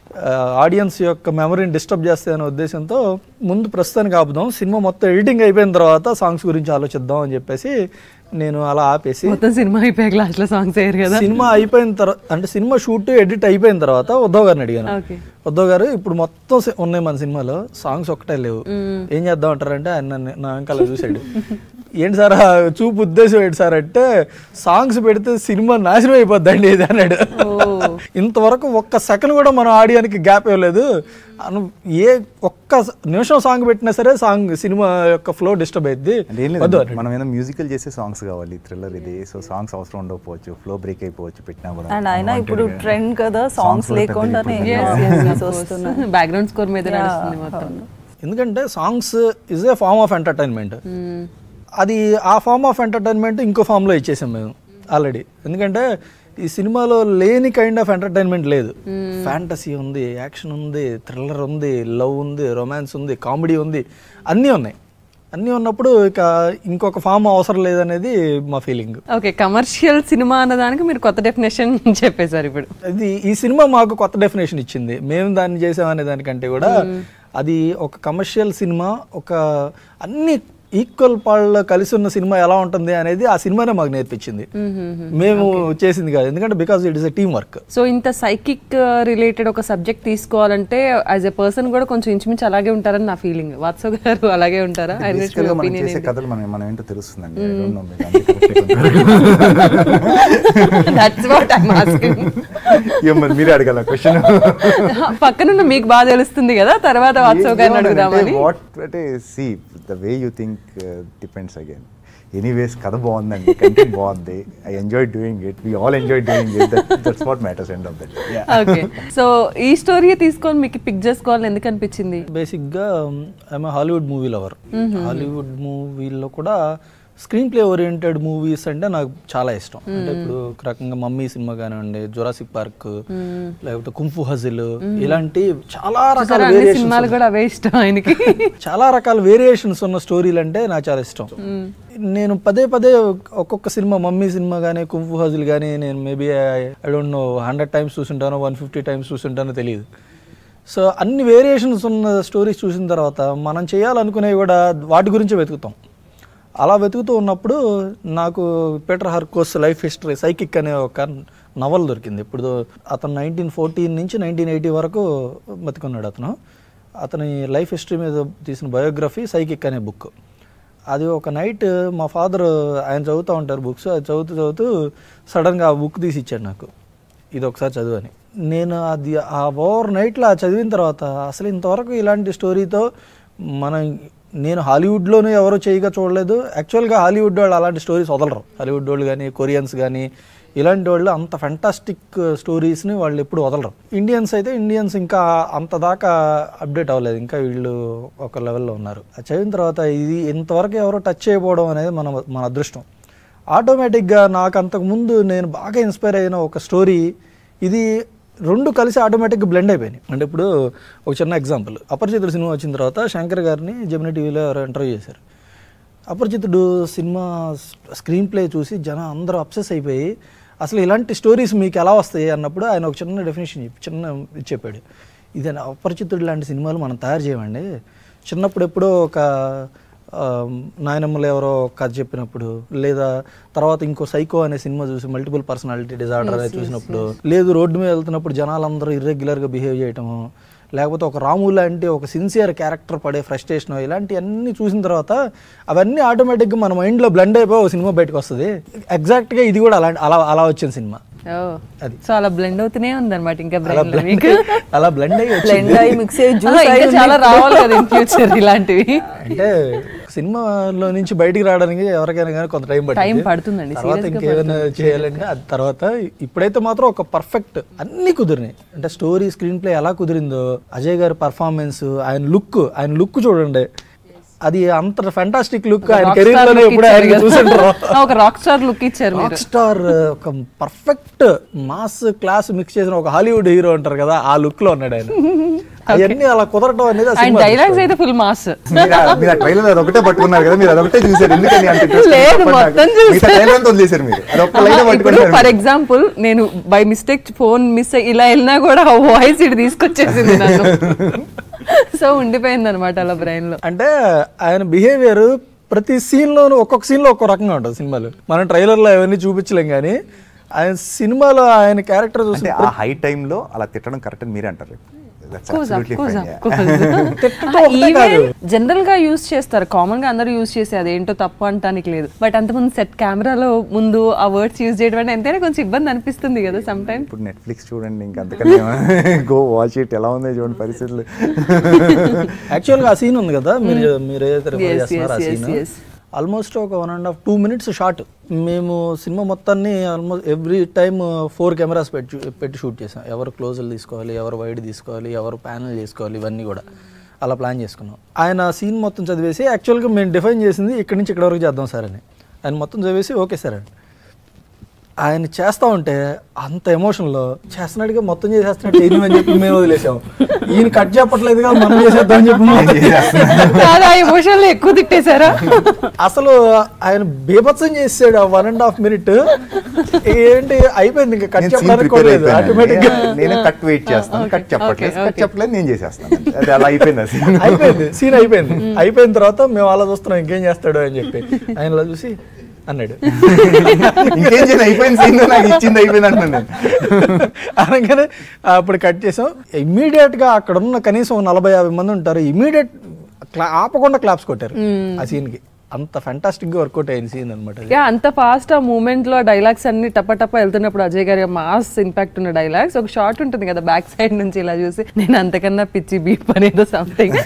ఆడియన్స్ యొక్క మెమరీని డిస్టర్బ్ చేస్తాయనే ఉద్దేశంతో ముందు ప్రస్తుతానికి ఆపుదాం సినిమా మొత్తం ఎడిటింగ్ అయిపోయిన తర్వాత సాంగ్స్ గురించి ఆలోచిద్దాం అని చెప్పేసి నేను అలా ఆపేసి మొత్తం సినిమా అయిపోయాక లాస్ట్ లో సాంగ్స్ అయ్యారు కదా సినిమా అయిపోయిన తర్వాత అంటే సినిమా షూట్ ఎడిట్ అయిపోయిన తర్వాత ఉద్ధవ్ గారిని అడిగాను ఓకే ఉద్ధవ్ గారు ఇప్పుడు మొత్తం సి- ఉన్నాయి మన సినిమాలో సాంగ్స్ ఒక్కటే లేవు ఏం చేద్దాం అంటారంటే ఆయన నన్ను నా వెనకాల చూసాడు ఏంటి సార్ ఆ చూపు ఉద్దేశం ఏంటి సార్ అంటే సాంగ్స్ పెడితే సినిమా నాశనం అయిపోద్దండి ఇది అన్నాడు ఇంతవరకు ఒక్క సెకండ్ కూడా మనం ఆడియోనికి గ్యాప్ ఇవ్వలేదు అను ఏ ఒక్క స- నిమిషం సాంగ్ పెట్టినా సరే సాంగ్ సినిమా యొక్క ఫ్లో డిస్టర్బ్ అయింది అంటే ఏం లేదు మనం ఏదో మ్యూజికల్ చేసే సాంగ్స్ కావాలి థ్రిల్లర్ ఇది సో సాంగ్స్ అవసరం ఉండకపోవచ్చు ఫ్లో బ్రేక్ అయిపోవచ్చు పెట్టినా కూడా అండ్ ఆయన unwanted ఇప్పుడు గా. ట్రెండ్ కదా సాంగ్స్ కూడా పెద్దగా లేకుండానే ఇప్పుడు వస్తున్నాయి బ్యాక్గ్రౌండ్ స్కోర్ మీద నడుస్తుంది మొత్తం ఎందుకంటే songs is a form of entertainment అది ఆ ఫార్మ్ ఆఫ్ ఎంటర్టైన్మెంట్ ఇంకో ఫామ్లో ఇచ్చేసాం మేము ఆల్రెడీ ఎందుకంటే ఈ సినిమాలో లేని కైండ్ ఆఫ్ ఎంటర్టైన్మెంట్ లేదు ఫ్యాంటసీ ఉంది యాక్షన్ ఉంది థ్రిల్లర్ ఉంది లవ్ ఉంది రొమాన్స్ ఉంది కామెడీ ఉంది అన్నీ ఉన్నాయి అన్నీ ఉన్నప్పుడు ఇక ఇంకొక ఫామ్ అవసరం లేదనేది మా ఫీలింగ్ ఓకే కమర్షియల్ సినిమా అన్నదానికి మీరు కొత్త డెఫినేషన్ చెప్పేశారు ఇప్పుడు ఇది ఈ సినిమా మాకు కొత్త డెఫినేషన్ ఇచ్చింది మేము దాన్ని చేసామనే దానికంటే కూడా అది ఒక కమర్షియల్ సినిమా ఒక అన్ని ఈక్వల్ పాళ్ళలో కలిసి ఉన్న సినిమా ఎలా ఉంటుంది అనేది ఆ సినిమానే మాకు నేర్పించింది మేము చేసింది కాదు ఎందుకంటే because it is a team work so ఇంత సైకిక్ రిలేటెడ్ ఒక సబ్జెక్ట్ తీసుకోవాలంటే యాజ్ ఎ పర్సన్ కూడా కొంచెం ఇంచుమించు అలాగే ఉంటారని నా ఫీలింగ్ వాత్సవ్ గారు అలాగే ఉంటారా ఆయన గురించి Basically మీ గా మనం opinion చేసే ఏంటి? కథలు మనం మనం ఏంటో తెలుస్తుందండి I don't know, మీకు అన్ని correct గా That's what I'm asking. ఏం మరి మీరే అడగాల క్వశ్చన్ పక్కనున్న మీకు బాగా తెలుస్తుంది కదా తర్వాత వాత్సవ్ గారిని అడుగుదామని వాట్ అంటే see the way you think depends again anyways కథ బాగుందండి కంటెంట్ బాగుంది I enjoy doing it we all enjoy doing it that's what matters end of that okay so ఈ స్టోరీ తీసుకొని మీకు పిక్ చేసుకోవాలని ఎందుకు అనిపించింది బేసిక్గా I'm Hollywood movie lover Hollywood మూవీలో కూడా స్క్రీన్ ప్లే ఓరియంటెడ్ మూవీస్ అంటే నాకు చాలా ఇష్టం అంటే ఇప్పుడు ఒక రకంగా మమ్మీ సినిమా కానివ్వండి జురాసిక్ పార్క్ లేకపోతే కుంఫు హజిల్ ఇలాంటి చాలా రకాల చూసారా, అన్ని వేరియేషన్స్ సినిమాలు కూడా అవే ఇష్టం ఆయనకి చాలా రకాల వేరియేషన్స్ ఉన్న స్టోరీలు అంటే నాకు చాలా ఇష్టం నేను పదే పదే ఒక్కొక్క సినిమా మమ్మీ సినిమా కానీ కుంఫు హజిల్ కానీ నేను maybe I don't know hundred times చూసుంటానో వన్ ఫిఫ్టీ టైమ్స్ చూసుంటానో తెలియదు సో అన్ని వేరియేషన్స్ ఉన్న స్టోరీస్ చూసిన తర్వాత మనం చేయాలనుకునేవి కూడా వాటి గురించి వెతుకుతాం అలా వెతుకుతూ ఉన్నప్పుడు నాకు Peter Hurkos life history psychic అనే ఒక నవల్ దొరికింది ఇప్పుడు అతను నైన్టీన్ ఫోర్టీన్ నుంచి నైన్టీన్ ఎయిటీ వరకు బతికున్నాడు అతను అతని లైఫ్ హిస్టరీ మీద తీసిన బయోగ్రఫీ సైకిక్ అనే బుక్ అది ఒక నైట్ మా ఫాదర్ ఆయన చదువుతూ ఉంటారు బుక్స్ అది చదువుతూ చదువుతూ సడన్గా ఆ బుక్ తీసి ఇచ్చాడు నాకు ఇది ఒకసారి చదువని నేను అది ఆ ఓవర్ నైట్లో ఆ చదివిన తర్వాత అసలు ఇంతవరకు ఇలాంటి స్టోరీతో మనం నేను హాలీవుడ్లోనే ఎవరో చేయగా చూడలేదు యాక్చువల్గా హాలీవుడ్ వాళ్ళు అలాంటి స్టోరీస్ వదలరు హాలీవుడ్ వాళ్ళు కానీ కొరియన్స్ కానీ ఇలాంటి వాళ్ళు అంత ఫెంటాస్టిక్ స్టోరీస్ని వాళ్ళు ఎప్పుడు వదలరు ఇండియన్స్ అయితే ఇండియన్స్ ఇంకా అంత దాకా అప్డేట్ అవ్వలేదు ఇంకా వీళ్ళు ఒక లెవెల్లో ఉన్నారు అది చదివిన తర్వాత ఇది ఇంతవరకు ఎవరో టచ్ చేయకపోవడం అనేది మన మన అదృష్టం ఆటోమేటిక్గా నాకు అంతకుముందు నేను బాగా ఇన్స్పైర్ అయిన ఒక స్టోరీ ఇది రెండు కలిసి ఆటోమేటిక్గా బ్లెండ్ అయిపోయినాయి అంటే ఇప్పుడు ఒక చిన్న ఎగ్జాంపుల్ అపరిచితుడు సినిమా వచ్చిన తర్వాత శంకర్ గారిని జమినీ టీవీలో ఎవరో ఇంటర్వ్యూ చేశారు అపరిచితుడు సినిమా స్క్రీన్ ప్లే చూసి జనం అందరూ అప్సెస్ అయిపోయి అసలు ఇలాంటి స్టోరీస్ మీకు ఎలా వస్తాయి అన్నప్పుడు ఆయన ఒక చిన్న డెఫినేషన్ చెప్పి చిన్న ఇది చెప్పాడు ఇది అపరిచితుడు లాంటి సినిమాలు మనం తయారు చేయమండి చిన్నప్పుడు ఎప్పుడో ఒక ఆ, నాయనమ్మలు ఎవరో కథ చెప్పినప్పుడు లేదా తర్వాత ఇంకో సైకో అనే సినిమా చూసి మల్టిపుల్ పర్సనాలిటీ డిజార్డర్ అనేది చూసినప్పుడు లేదు రోడ్డు మీద వెళ్తున్నప్పుడు జనాలందరూ ఇర్రెగ్యులర్గా బిహేవ్ చేయటము లేకపోతే ఒక రాము లాంటి ఒక సిన్సియర్ క్యారెక్టర్ పడే ఫ్రస్ట్రేషన్ ఇలాంటివన్నీ చూసిన తర్వాత అవన్నీ ఆటోమేటిక్గా మన మైండ్లో బ్లెండ్ అయిపోయి ఒక సినిమా బయటకు వస్తుంది ఎగ్జాక్ట్గా ఇది కూడా అలాంటి అలా అలా వచ్చిన సినిమా అది. సో అలా బ్లెండ్ అవుతూనే ఉందన్నమాట ఇంకా అలా బ్రెయిన్ blend మీకు అయ్యి- అలా బ్లెండ్ అయ్యి వచ్చింది. బ్లెండ్ అయ్యి మిక్స్ అయ్యి ఆహా, జ్యూస్ ఇంకా అయ్యి చాలా రావాలి కదా ఇన్ ఫ్యూచర్ ఇలాంటివి అంటే సినిమాలో నుంచి బయటికి రావడానికి ఎవరికైనా కానీ కొంత టైం పడుతుంది Time పడుతుందండి, తర్వాత serious గా ఇంకేమైనా చేయాలంటే అది తర్వాత ఇప్పుడైతే మాత్రం ఒక పర్ఫెక్ట్ అన్ని కుదిరినాయి అంటే స్టోరీ స్క్రీన్ ప్లే ఎలా కుదిరిందో అజయ్ గారి పర్ఫార్మెన్స్ ఆయన లుక్ ఆయన లుక్ చూడండి అది అంత ఫెంటాస్టిక్ లుక్ ఒక ఆయన rock కెరీర్ star లోనే look ఎప్పుడు ఇచ్చారు ఆయన కదా. చూసిండ్రు ఒక రాక్ స్టార్ లుక్ ఇచ్చారు మీరు రాక్ స్టార్ ఒక పర్ఫెక్ట్ మాస్ క్లాస్ మిక్స్ చేసిన ఒక హాలీవుడ్ హీరో అంటారు కదా ఆ లుక్ లో ఉన్నాడు ఆయన అవన్నీ అలా కుదరటం అనేది ఆ ఆయన సినిమా డైలాగ్స్ అయితే ఫుల్ మాస్ మీరు ఆ- మీరు ఆ ట్రైలర్ అది ఒకటే పట్టుకున్నారు కదా మీరు అదొకటే చూసారు ఎందుకని అంత interest లేదు, చెప్పండి నాకు. మొత్తం చూసారు. మిగతా ట్రైలర్ అంతా వదిలేశారు మీరు అది ఒక్క లైన్ ఇప్పుడు పట్టుకున్నారు ఫర్ ఎగ్జాంపుల్ నేను బై మిస్టేక్ ఫోన్ మిస్ ఇలా వెళ్ళినా కూడా ఆ వాయిస్ ఇటు తీసుకొచ్చేసింది నన్ను సో ఉండిపోయింది అనమాట అలా బ్రెయిన్ లో అంటే ఆయన బిహేవియర్ ప్రతి సీన్ లోను ఒక్కొక్క సీన్ లో ఒక్కొక్క రకంగా ఉంటుంది సినిమాలు మనం ట్రైలర్ లో అవన్నీ చూపించలేం కానీ ఆయన సినిమాలో ఆయన క్యారెక్టర్ చూసి అంటే ఆ హై టైంలో అలా తిట్టడం కరెక్ట్ అని మీరే అంటారు That's కోజ్ absolutely కోజ్ fine, yeah. తిట్టడం ఒకటే కాదు. జనరల్ గా యూస్ చేస్తారు కామన్ గా అందరూ యూస్ చేసే అదేంటో తప్పు అంటానికి లేదు బట్ అంతకుముందు సెట్ కెమెరాలో ముందు ఆ వర్డ్స్ యూజ్ చేయడం అంటే ఎంతైనా కొంచెం ఇబ్బంది అనిపిస్తుంది కదా సమ్ టైమ్ ఇప్పుడు నెట్ఫ్లిక్స్ చూడండి ఇంకా అంతకన్నా గో వాచ్ ఇట్ ఎలా ఉంది చూడండి పరిస్థితులు యాక్చువల్ గా ఆ సీన్ ఉంది కదా మీరు మీరు ఏదైతే refer Yes, చేస్తున్నారో ఆ yes, yes, scene yes. Almost ఒక one and half two minutes short మేము సినిమా మొత్తాన్ని almost every time four cameras పెట్టి చూ- పెట్టి షూట్ చేసాం ఎవరు క్లోజులు తీసుకోవాలి ఎవరు వైడ్ తీసుకోవాలి ఎవరు ప్యానల్ చేసుకోవాలి ఇవన్నీ కూడా అలా ప్లాన్ చేసుకున్నాం ఆయన సీన్ మొత్తం చదివేసి యాక్చువల్గా మేము డిఫైన్ చేసింది ఇక్కడి నుంచి ఇక్కడ వరకు చేద్దాం సార్ అని ఆయన మొత్తం చదివేసి ఓకే సార్ అని ఆయన చేస్తా ఉంటే అంత ఎమోషన్లో చేస్తున్నాడుగా మొత్తం చేసేస్తున్నాడు చేయమని చెప్పి మేము వదిలేసాం ఈయన కట్ చెప్పట్లేదు కదా మనం చేసేద్దాం అని చెప్పి మనం చేసేస్తున్నాం. చాలా ఎమోషన్ లో ఎక్కువ తిట్టేశారా అసలు ఆయన బీభత్సం చేసాడు ఆ వన్ అండ్ హాఫ్ మినిట్ ఏంటి అయిపోయింది ఇంకా కట్ నేను scene చెప్పడానికి prepare కూడా లేదు అయిపోయాను. ఆటోమేటిక్ గా నేను- నేనే కట్ వెయిట్ చేస్తాను కట్ చెప్పట్లేదు okay, కట్ okay. చెప్పలేదు నేను చేసేస్తాను అది అలా అయిపోయింది ఆ scene. అయిపోయింది సీన్ అయిపోయింది అయిపోయిన తర్వాత మేము అలా చూస్తున్నాం ఇంకేం చేస్తాడు అని చెప్పి ఆయన ఇలా చూసి అన్నాడు ఇంకేం చేయను అయిపోయింది సీన్ నాకు ఇచ్చింది అయిపోయింది అంటున్నాను నేను అనగానే అప్పుడు కట్ చేసాం ఇమ్మీడియట్ గా అక్కడ ఉన్న కనీసం నలభై యాభై మంది ఉంటారు ఇమ్మీడియట్ ఆపకుండా క్లాప్స్ కొట్టారు ఆ సీన్ కి అంత ఫెంటాస్టిక్ గా వర్కౌట్ అయిన సీన్ అనమాట యా అంత ఫాస్ట్ ఆ మూమెంట్ లో డైలాగ్స్ అన్ని టప టప వెళ్తున్నప్పుడు అజయ్ గారి మాస్ ఇంపాక్ట్ ఉన్న డైలాగ్స్ ఒక షార్ట్ ఉంటుంది కదా బ్యాక్ సైడ్ నుంచి ఇలా చూసి నేను అంతకన్నా పిచ్చి బీప్ అనేదో సంథింగ్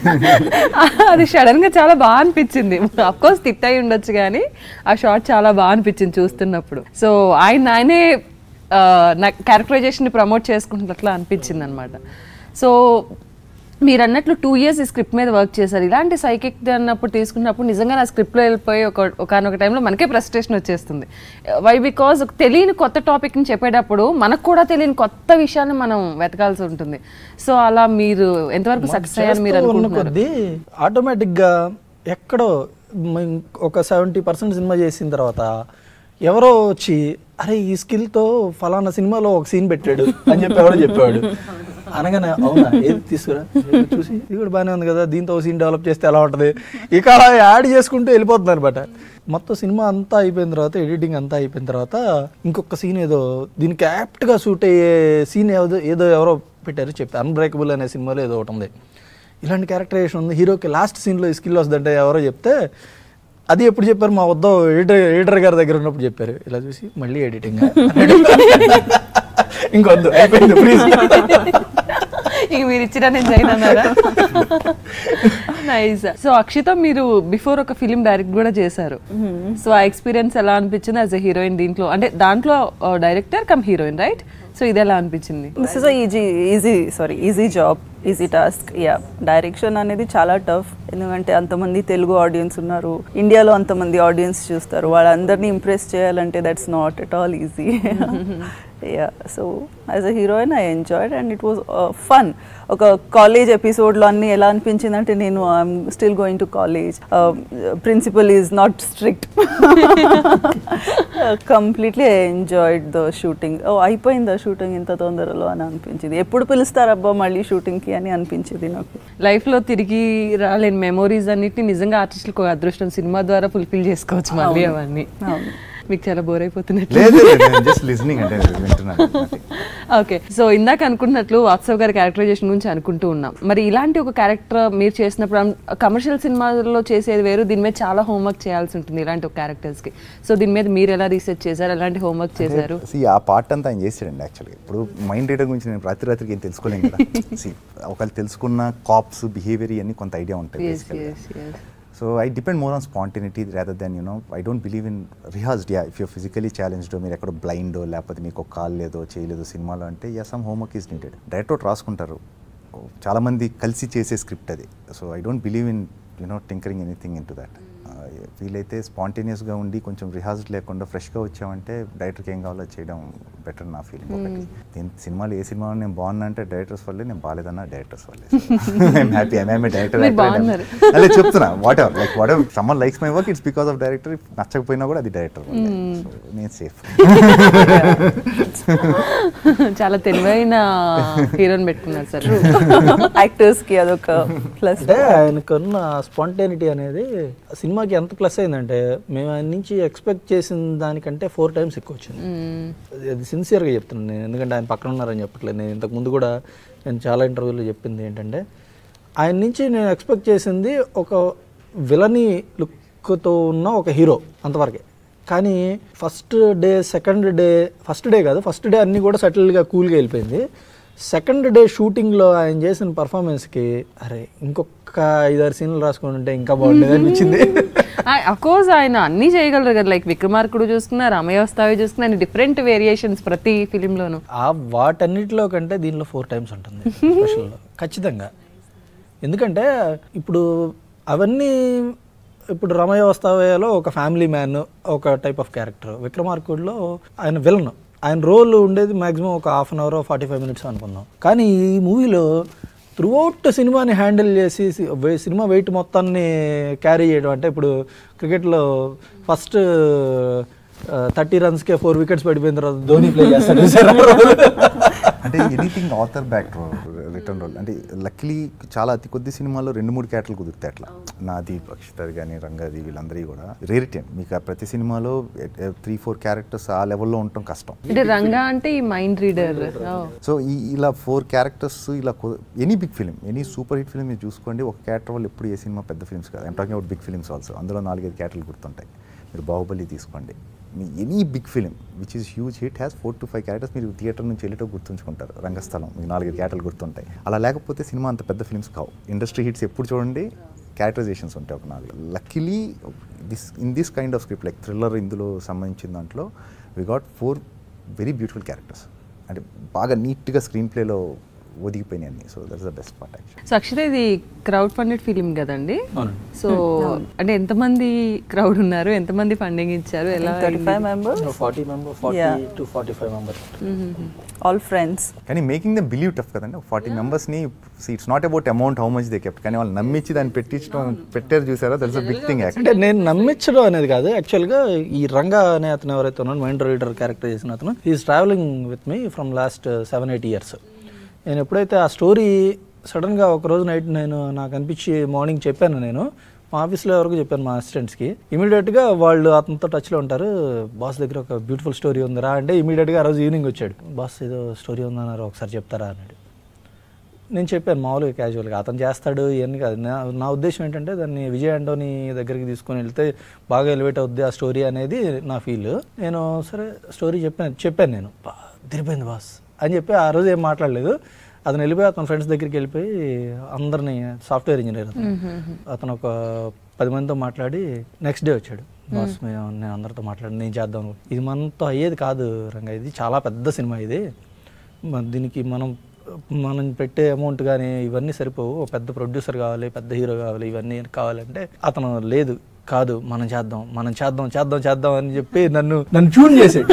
అది సడన్ గా చాలా బాగా అనిపించింది అఫ్ కోర్స్ తిట్టాయి ఉండొచ్చు కానీ ఆ షార్ట్ చాలా బాగా అనిపించింది చూస్తున్నప్పుడు సో ఆయన ఆయనే ఆ, నా క్యారెక్టరైజేషన్ ప్రమోట్ చేసుకుంటున్నట్లు అనిపించింది అనమాట సో మీరు అన్నట్లు టూ ఇయర్స్ ఈ స్క్రిప్ట్ మీద వర్క్ చేశారు ఇలాంటి సైకిక్ అన్నప్పుడు తీసుకున్నప్పుడు నిజంగా నా స్క్రిప్ట్లో వెళ్ళిపోయి ఒక ఒకనొక టైంలో మనకే ఫ్రస్ట్రేషన్ వచ్చేస్తుంది వై బికాజ్ ఒక తెలియని కొత్త టాపిక్ని చెప్పేటప్పుడు మనకు కూడా తెలియని కొత్త విషయాన్ని మనం వెతకాల్సి ఉంటుంది సో అలా మీరు ఎంతవరకు సక్సెస్ అయ్యారని మీరు చేస్తూ ఉన్న అనుకుంటున్నారు కొద్దీ ఆటోమేటిక్ గా ఎక్కడో మ- ఒక సెవెంటీ పర్సెంట్ సినిమా చేసిన తర్వాత ఎవరో వచ్చి అరే ఈ skill తో ఫలానా సినిమాలో ఒక సీన్ పెట్టాడు అని చెప్పి ఎవరో చెప్పాడు అనగానే అవునా ఏది తీసుకురా ఏది చూసి ఇది కూడా బాగానే ఉంది కదా దీంతో సీన్ డెవలప్ చేస్తే ఎలా ఉంటుంది ఇక అలా యాడ్ చేసుకుంటూ వెళ్ళిపోతుంది అనమాట మొత్తం సినిమా అంతా అయిపోయిన తర్వాత ఎడిటింగ్ అంతా అయిపోయిన తర్వాత ఇంకొక సీన్ ఏదో దీనికి యాప్ట్గా షూట్ అయ్యే సీన్ ఏదో ఏదో ఎవరో పెట్టారు చెప్పి అన్బ్రేకబుల్ అనే సినిమాలో ఏదో ఒకటి ఉంది ఇలాంటి క్యారెక్టరైజేషన్ ఉంది హీరోకి లాస్ట్ సీన్లో ఈ స్కిల్ వస్తుందంటే ఎవరో చెప్తే అది ఎప్పుడు చెప్పారు మా వద్ద ఎడిటర్ ఎడిటర్ గారి దగ్గర ఉన్నప్పుడు చెప్పారు ఇలా చూసి మళ్ళీ ఎడిటింగ్ ఇంకొద్దు అయిపోయింది ప్లీజ్ ఇక మీరు ఇచ్చినా నేను చేయను అన్నారా నైస్ సో అక్షిత మీరు బిఫోర్ ఒక ఫిలిం డైరెక్ట్ కూడా చేశారు సో ఆ ఎక్స్పీరియన్స్ ఎలా అనిపించింది యాజ్ ఎ హీరోయిన్ దీంట్లో అంటే దాంట్లో director cum heroine right so ఇది ఎలా అనిపించింది this is easy easy sorry easy job easy task yeah direction అనేది చాలా టఫ్ ఎందుకంటే అంతమంది తెలుగు ఆడియన్స్ ఉన్నారు ఇండియాలో అంతమంది ఆడియన్స్ చూస్తారు వాళ్ళందరినీ ఇంప్రెస్ చేయాలంటే that's not at all easy yeah so as a heroine I enjoyed and it was fun ఒక కాలేజ్ ఎపిసోడ్లో అన్ని ఎలా అనిపించింది అంటే నేను I'm still going to college principal is not strict completely enjoyed the shooting ఓ అయిపోయిందా షూటింగ్ ఇంత తొందరలో అని అనిపించింది ఎప్పుడు పిలుస్తారబ్బా మళ్ళీ షూటింగ్కి అని అనిపించింది నాకు లైఫ్ లో తిరిగి రాలేని మెమోరీస్ అన్నిటిని నిజంగా ఆర్టిస్టులకు ఒక అదృష్టం సినిమా ద్వారా ఫుల్ఫిల్ చేసుకోవచ్చు మళ్ళీ అవన్నీ అవును. మీకు చాలా బోర్ అయిపోతున్నట్టు లేదు జస్ట్ లిజనింగ్ అంటే వింటున్నాను ఓకే సో ఇందాక అనుకున్నట్లు వాత్సవ్ గారి క్యారెక్టరైజేషన్ గురించి అనుకుంటూ ఉన్నాం మరి ఇలాంటి ఒక క్యారెక్టర్ మీరు చేసినప్పుడు కమర్షియల్ సినిమాల్లో చేసేది వేరు దీని మీద చాలా హోంవర్క్ చేయాల్సి ఉంటుంది ఇలాంటి ఒక characters కి సో దీని మీద మీరు ఎలా రీసెర్చ్ చేశారు ఎలాంటి హోంవర్క్ చేశారు See, ఆ పార్ట్ అంతా ఆయన చేసాడండి యాక్చువల్గా ఇప్పుడు మైండ్ రీడర్ గురించి నేను రాత్రి రాత్రికి ఏం తెలుసుకోలేను కదా See, ఒకవేళ తెలుసుకున్న కాప్స్ బిహేవియర్ ఇవన్నీ కొంత ఐడియా ఉంటాయి Yes, basically. yes, yes. So I depend more on spontaneity rather than you know I don't believe in rehearsed yeah if you physically challenged మీరు ఎక్కడ బ్లైండ్ లేకపోతే మీకు ఒక కాల్ లేదో చేయలేదో సినిమాలో అంటే yeah some homework is needed director రాసుకుంటారు చాలామంది కలిసి చేసే స్క్రిప్ట్ అది so I don't believe in you know tinkering anything into that వీలైతే స్పాంటేనియస్గా ఉండి కొంచెం రిహార్స్ లేకుండా ఫ్రెష్గా వచ్చామంటే డైరెక్టర్కి ఏం కావాలో చేయడం బెటర్ నా ఫీలింగ్ ఒకటి దీని సినిమాలు ఏ సినిమాలో నేను బాగున్నా అంటే డైరెక్టర్స్ వల్లే నేను బాగాలేదన్నా డైరెక్టర్స్ వల్లే ఐఎమ్ హ్యాపీ ఐఎమ్ డైరెక్టర్ మీరు బాగున్నారు. అదే చెప్తున్నా whatever like whatever someone likes my work it's because of director నచ్చకపోయినా కూడా అది డైరెక్టర్ నేను సేఫ్ చాలా తెలివైన హీరోని పెట్టుకున్నారు సార్ యాక్టర్స్ కి అదొక ప్లస్ అంటే ఆయనకున్న స్పాంటేనిటీ అనేది సినిమాకి ఎంత ప్లస్ అయిందంటే మేము ఆయన నుంచి ఎక్స్పెక్ట్ చేసిన దానికంటే ఫోర్ టైమ్స్ ఎక్కువ వచ్చింది అది- అది సిన్సియర్గా చెప్తున్నాను నేను ఎందుకంటే ఆయన పక్కన ఉన్నారని చెప్పట్లేదు నేను ఇంతకు ముందు కూడా నేను చాలా ఇంటర్వ్యూలో చెప్పింది ఏంటంటే ఆయన నుంచి నేను ఎక్స్పెక్ట్ చేసింది ఒక విలని లుక్తో ఉన్న ఒక హీరో అంతవరకే కానీ first day second day first day కాదు ఫస్ట్ డే అన్నీ కూడా సెటిల్గా కూల్గా వెళ్ళిపోయింది సెకండ్ డే షూటింగ్లో ఆయన చేసిన పర్ఫార్మెన్స్కి అరే ఇంకొక ఐదారు సీన్లు రాసుకొని ఉంటే ఇంకా బాగుండేది అనిపించింది కోర్స్ ఆయన అన్ని చేయగలరు కదా లైక్ విక్రమార్కుడు చూసుకున్నా రామయ్య వస్తావి చూసుకున్నా ఆయన డిఫరెంట్ వేరియేషన్స్ ప్రతి ఫిలింలోను ఆ వాటన్నిటిలో కంటే దీనిలో ఫోర్ టైమ్స్ ఉంటుంది స్పెషల్లో ఖచ్చితంగా ఎందుకంటే ఇప్పుడు అవన్నీ ఇప్పుడు రమయ్య వస్తావయ్యలో ఒక ఫ్యామిలీ మ్యాన్ ఒక టైప్ ఆఫ్ క్యారెక్టర్ విక్రమార్కుడిలో ఆయన విలన్ ఆయన రోల్ ఉండేది మాక్సిమం ఒక half an hour forty five minutes అనుకుందాం కానీ ఈ మూవీలో త్రూఅవుట్ సినిమాని హ్యాండిల్ చేసి సి- వే- సినిమా వెయిట్ మొత్తాన్ని క్యారీ చేయడం అంటే ఇప్పుడు క్రికెట్లో ఫస్ట్ థర్టీ రన్స్కే ఫోర్ వికెట్స్ పడిపోయిన తర్వాత ధోని ప్లే చేస్తాడు చూసారా? అంటే anything other back return role అంటే లక్కలీ చాలా అతి కొద్ది సినిమాల్లో రెండు మూడు క్యారెక్టర్లు కుదురుతాయి అట్లా నాది అక్షితర్ కానీ రంగాది వీళ్ళందరికీ కూడా రేరిటీ మీకు ఆ ప్రతి సినిమాలో త్రీ ఫోర్ క్యారెక్టర్స్ ఆ లెవెల్లో ఉండటం కష్టం అంటే రంగా అంటే ఈ మైండ్ రీడర్ సో ఈ ఇలా ఫోర్ క్యారెక్టర్స్ ఇలా any big film any super hit film మీరు చూసుకోండి ఒక క్యారెక్టర్ వాళ్ళు ఎప్పుడు ఏ సినిమా పెద్ద ఫిల్మ్స్ కాదు I'm talking about big films also అందులో నాలుగైదు క్యారెక్టర్లు గుర్తుంటాయి మీరు బాహుబలి తీసుకోండి మీ any big film which is huge hit has four to five characters మీరు థియేటర్ నుంచి వెళ్ళేటో గుర్తుంచుకుంటారు రంగస్థలం మీకు నాలుగైదు క్యారెక్టర్లు గుర్తుంటాయి అలా లేకపోతే సినిమా అంత పెద్ద ఫిల్మ్స్ కావు ఇండస్ట్రీ హిట్స్ ఎప్పుడు చూడండి క్యారెక్టరైజేషన్స్ ఉంటాయి ఒక నాలుగు luckily this in this kind of script like thriller ఇందులో సంబంధించిన దాంట్లో we got four very beautiful characters అంటే బాగా నీట్గా స్క్రీన్ ప్లేలో ఒదిగిపోయినాయి అన్ని so that's the best part actual so Akshara ఇది క్రౌడ్ ఫండెడ్ ఫిలిం కదండి సో అంటే ఎంతమంది క్రౌడ్ ఉన్నారు ఎంతమంది ఫండింగ్ ఇచ్చారు ఎలా thirty five members forty member forty Yeah. To forty five members all friends కానీ మేకింగ్ దమ్ బిలీవ్ టఫ్ కదండి ఫార్టీ మెంబర్స్ని it's not about amount how much they kept కానీ వాళ్ళు నమ్మించి దాన్ని పెట్టించడం పెట్టారు చూసారా దట్స్ అ బిగ్ థింగ్ అంటే నేను నమ్మించడం అనేది కాదు యాక్చువల్గా ఈ రంగా అనే అతను ఎవరైతే ఉన్నాడో మైండ్ రీడర్ క్యారెక్టర్ చేసిన అతను is travelling with me from last seven eight years నేను ఎప్పుడైతే ఆ స్టోరీ సడన్గా ఒక రోజు నైట్ నేను నాకు అనిపించి మార్నింగ్ చెప్పాను నేను మా ఆఫీస్లో ఎవరికి చెప్పాను మా అసిస్టెంట్స్కి ఇమీడియట్గా వాళ్ళు అతనితో టచ్లో ఉంటారు బాస్ దగ్గర ఒక బ్యూటిఫుల్ స్టోరీ ఉందిరా అంటే ఇమీడియట్గా ఆ రోజు ఈవినింగ్ వచ్చాడు బాస్ ఏదో స్టోరీ ఉందన్నారు ఒకసారి చెప్తారా అన్నాడు నేను చెప్పాను మామూలుగా క్యాజువల్గా అతను చేస్తాడు ఇవన్నీ కాదు నా నా ఉద్దేశం ఏంటంటే దాన్ని విజయ్ ఆంటోని దగ్గరికి తీసుకొని వెళ్తే బాగా ఎలివేట్ అవుద్ది ఆ స్టోరీ అనేది నా ఫీల్ నేను సరే స్టోరీ చెప్పాను చెప్పాను నేను "బా, తిరిపోయింది బాస్ అని చెప్పి ఆ రోజు ఏం మాట్లాడలేదు అతను వెళ్ళిపోయి అతని ఫ్రెండ్స్ దగ్గరికి వెళ్ళిపోయి అందరినీ సాఫ్ట్వేర్ ఇంజనీర్ అతను అతను ఒక పది మందితో మాట్లాడి నెక్స్ట్ డే వచ్చాడు బాస్ మేము నేను అందరితో మాట్లాడి నేను చేద్దాం అనుకో- ఇది మనతో అయ్యేది కాదు రంగా ఇది చాలా పెద్ద సినిమా ఇది మ- దీనికి మనం మనం పెట్టే అమౌంట్ కానీ ఇవన్నీ సరిపోవు ఓ పెద్ద ప్రొడ్యూసర్ కావాలి పెద్ద హీరో కావాలి ఇవన్నీ కావాలంటే అతను లేదు కాదు మనం చేద్దాం మనం చేద్దాం చేద్దాం చేద్దాం అని చెప్పి నన్ను నన్ను ట్యూన్ చేసాడు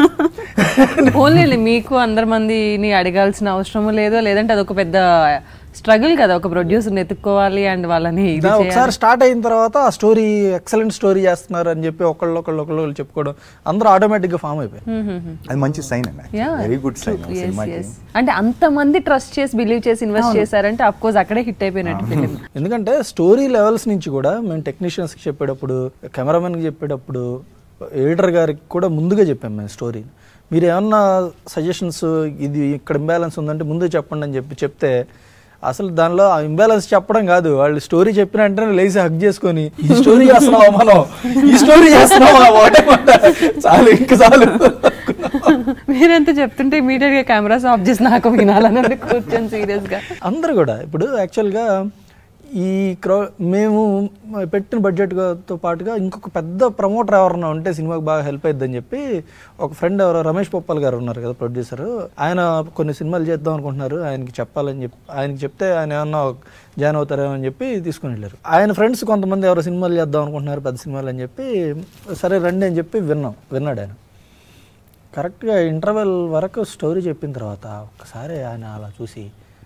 ఓన్లీ మీకు అందరి మందిని అడగాల్సిన అవసరం లేదో లేదంటే అదొక పెద్ద స్ట్రగుల్ కదా ఒక ప్రొడ్యూసర్ని ఎత్తుక్కోవాలి అండ్ వాళ్ళని ఇది నా చేయాలి. ఒకసారి స్టార్ట్ అయిన తర్వాత ఆ స్టోరీ ఎక్సలెంట్ స్టోరీ చేస్తున్నారు అని చెప్పి ఒకళ్ళు ఒకళ్ళు ఒకళ్ళు చెప్పుకోవడం అందరూ ఆటోమేటిక్గా ఫామ్ అయిపోయారు అది మంచి సైన్ అండి Yeah. Very good sign Yes, సినిమాకి yes. అంటే అంతమంది ట్రస్ట్ చేసి బిలీవ్ చేసి ఇన్వెస్ట్ చేశారంటే అఫ్ కోర్స్ అక్కడే హిట్ అయిపోయినట్టు ఫిలిం ఎందుకంటే స్టోరీ లెవెల్స్ నుంచి కూడా మేము టెక్నీషియన్స్కి చెప్పేటప్పుడు కెమెరామెన్కి చెప్పేటప్పుడు ఎడిటర్ గారికి కూడా ముందుగా చెప్పాం మేము స్టోరీ మీరు ఏమన్నా సజెషన్స్ ఇది ఇక్కడ ఇంబ్యాలెన్స్ ఉందంటే ముందే చెప్పండి అని చెప్పి చెప్తే అసలు దానిలో ఆ ఇంబ్యాలెన్స్ చెప్పడం కాదు వాళ్ళు స్టోరీ చెప్పిన వెంటనే లేచి హక్ చేసుకొని ఈ స్టోరీ చేస్తున్నావా మనం ఈ స్టోరీ చేస్తున్నావా వాటేమంట చాలు ఇంకా చాలు మీరంతా చెప్తుంటే ఇమీడియట్ గా కెమెరాస్ ఆఫ్ చేసి నాకు వినాలని కూర్చొని సీరియస్ గా అందరు కూడా ఇప్పుడు యాక్చువల్గా ఈ క్రౌ మేము పెట్టిన బడ్జెట్తో పాటుగా ఇంకొక పెద్ద ప్రమోటర్ ఎవరన్నా ఉంటే సినిమాకి బాగా హెల్ప్ అయిద్దని చెప్పి ఒక ఫ్రెండ్ ఎవరో రమేష్ పొప్పల్ గారు ఉన్నారు కదా ప్రొడ్యూసర్ ఆయన కొన్ని సినిమాలు చేద్దాం అనుకుంటున్నారు ఆయనకి చెప్పాలని చెప్పి ఆయనకి చెప్తే ఆయన ఏమన్నా జాయిన్ అవుతారేమో అని చెప్పి తీసుకుని వెళ్ళారు ఆయన ఫ్రెండ్స్ కొంతమంది ఎవరో సినిమాలు చేద్దాం అనుకుంటున్నారు పెద్ద సినిమాలు అని చెప్పి సరే రండి అని చెప్పి విన్నాం విన్నాడు ఆయన కరెక్ట్గా ఇంటర్వెల్ వరకు స్టోరీ చెప్పిన తర్వాత ఒక్కసారి ఆయన అలా చూసి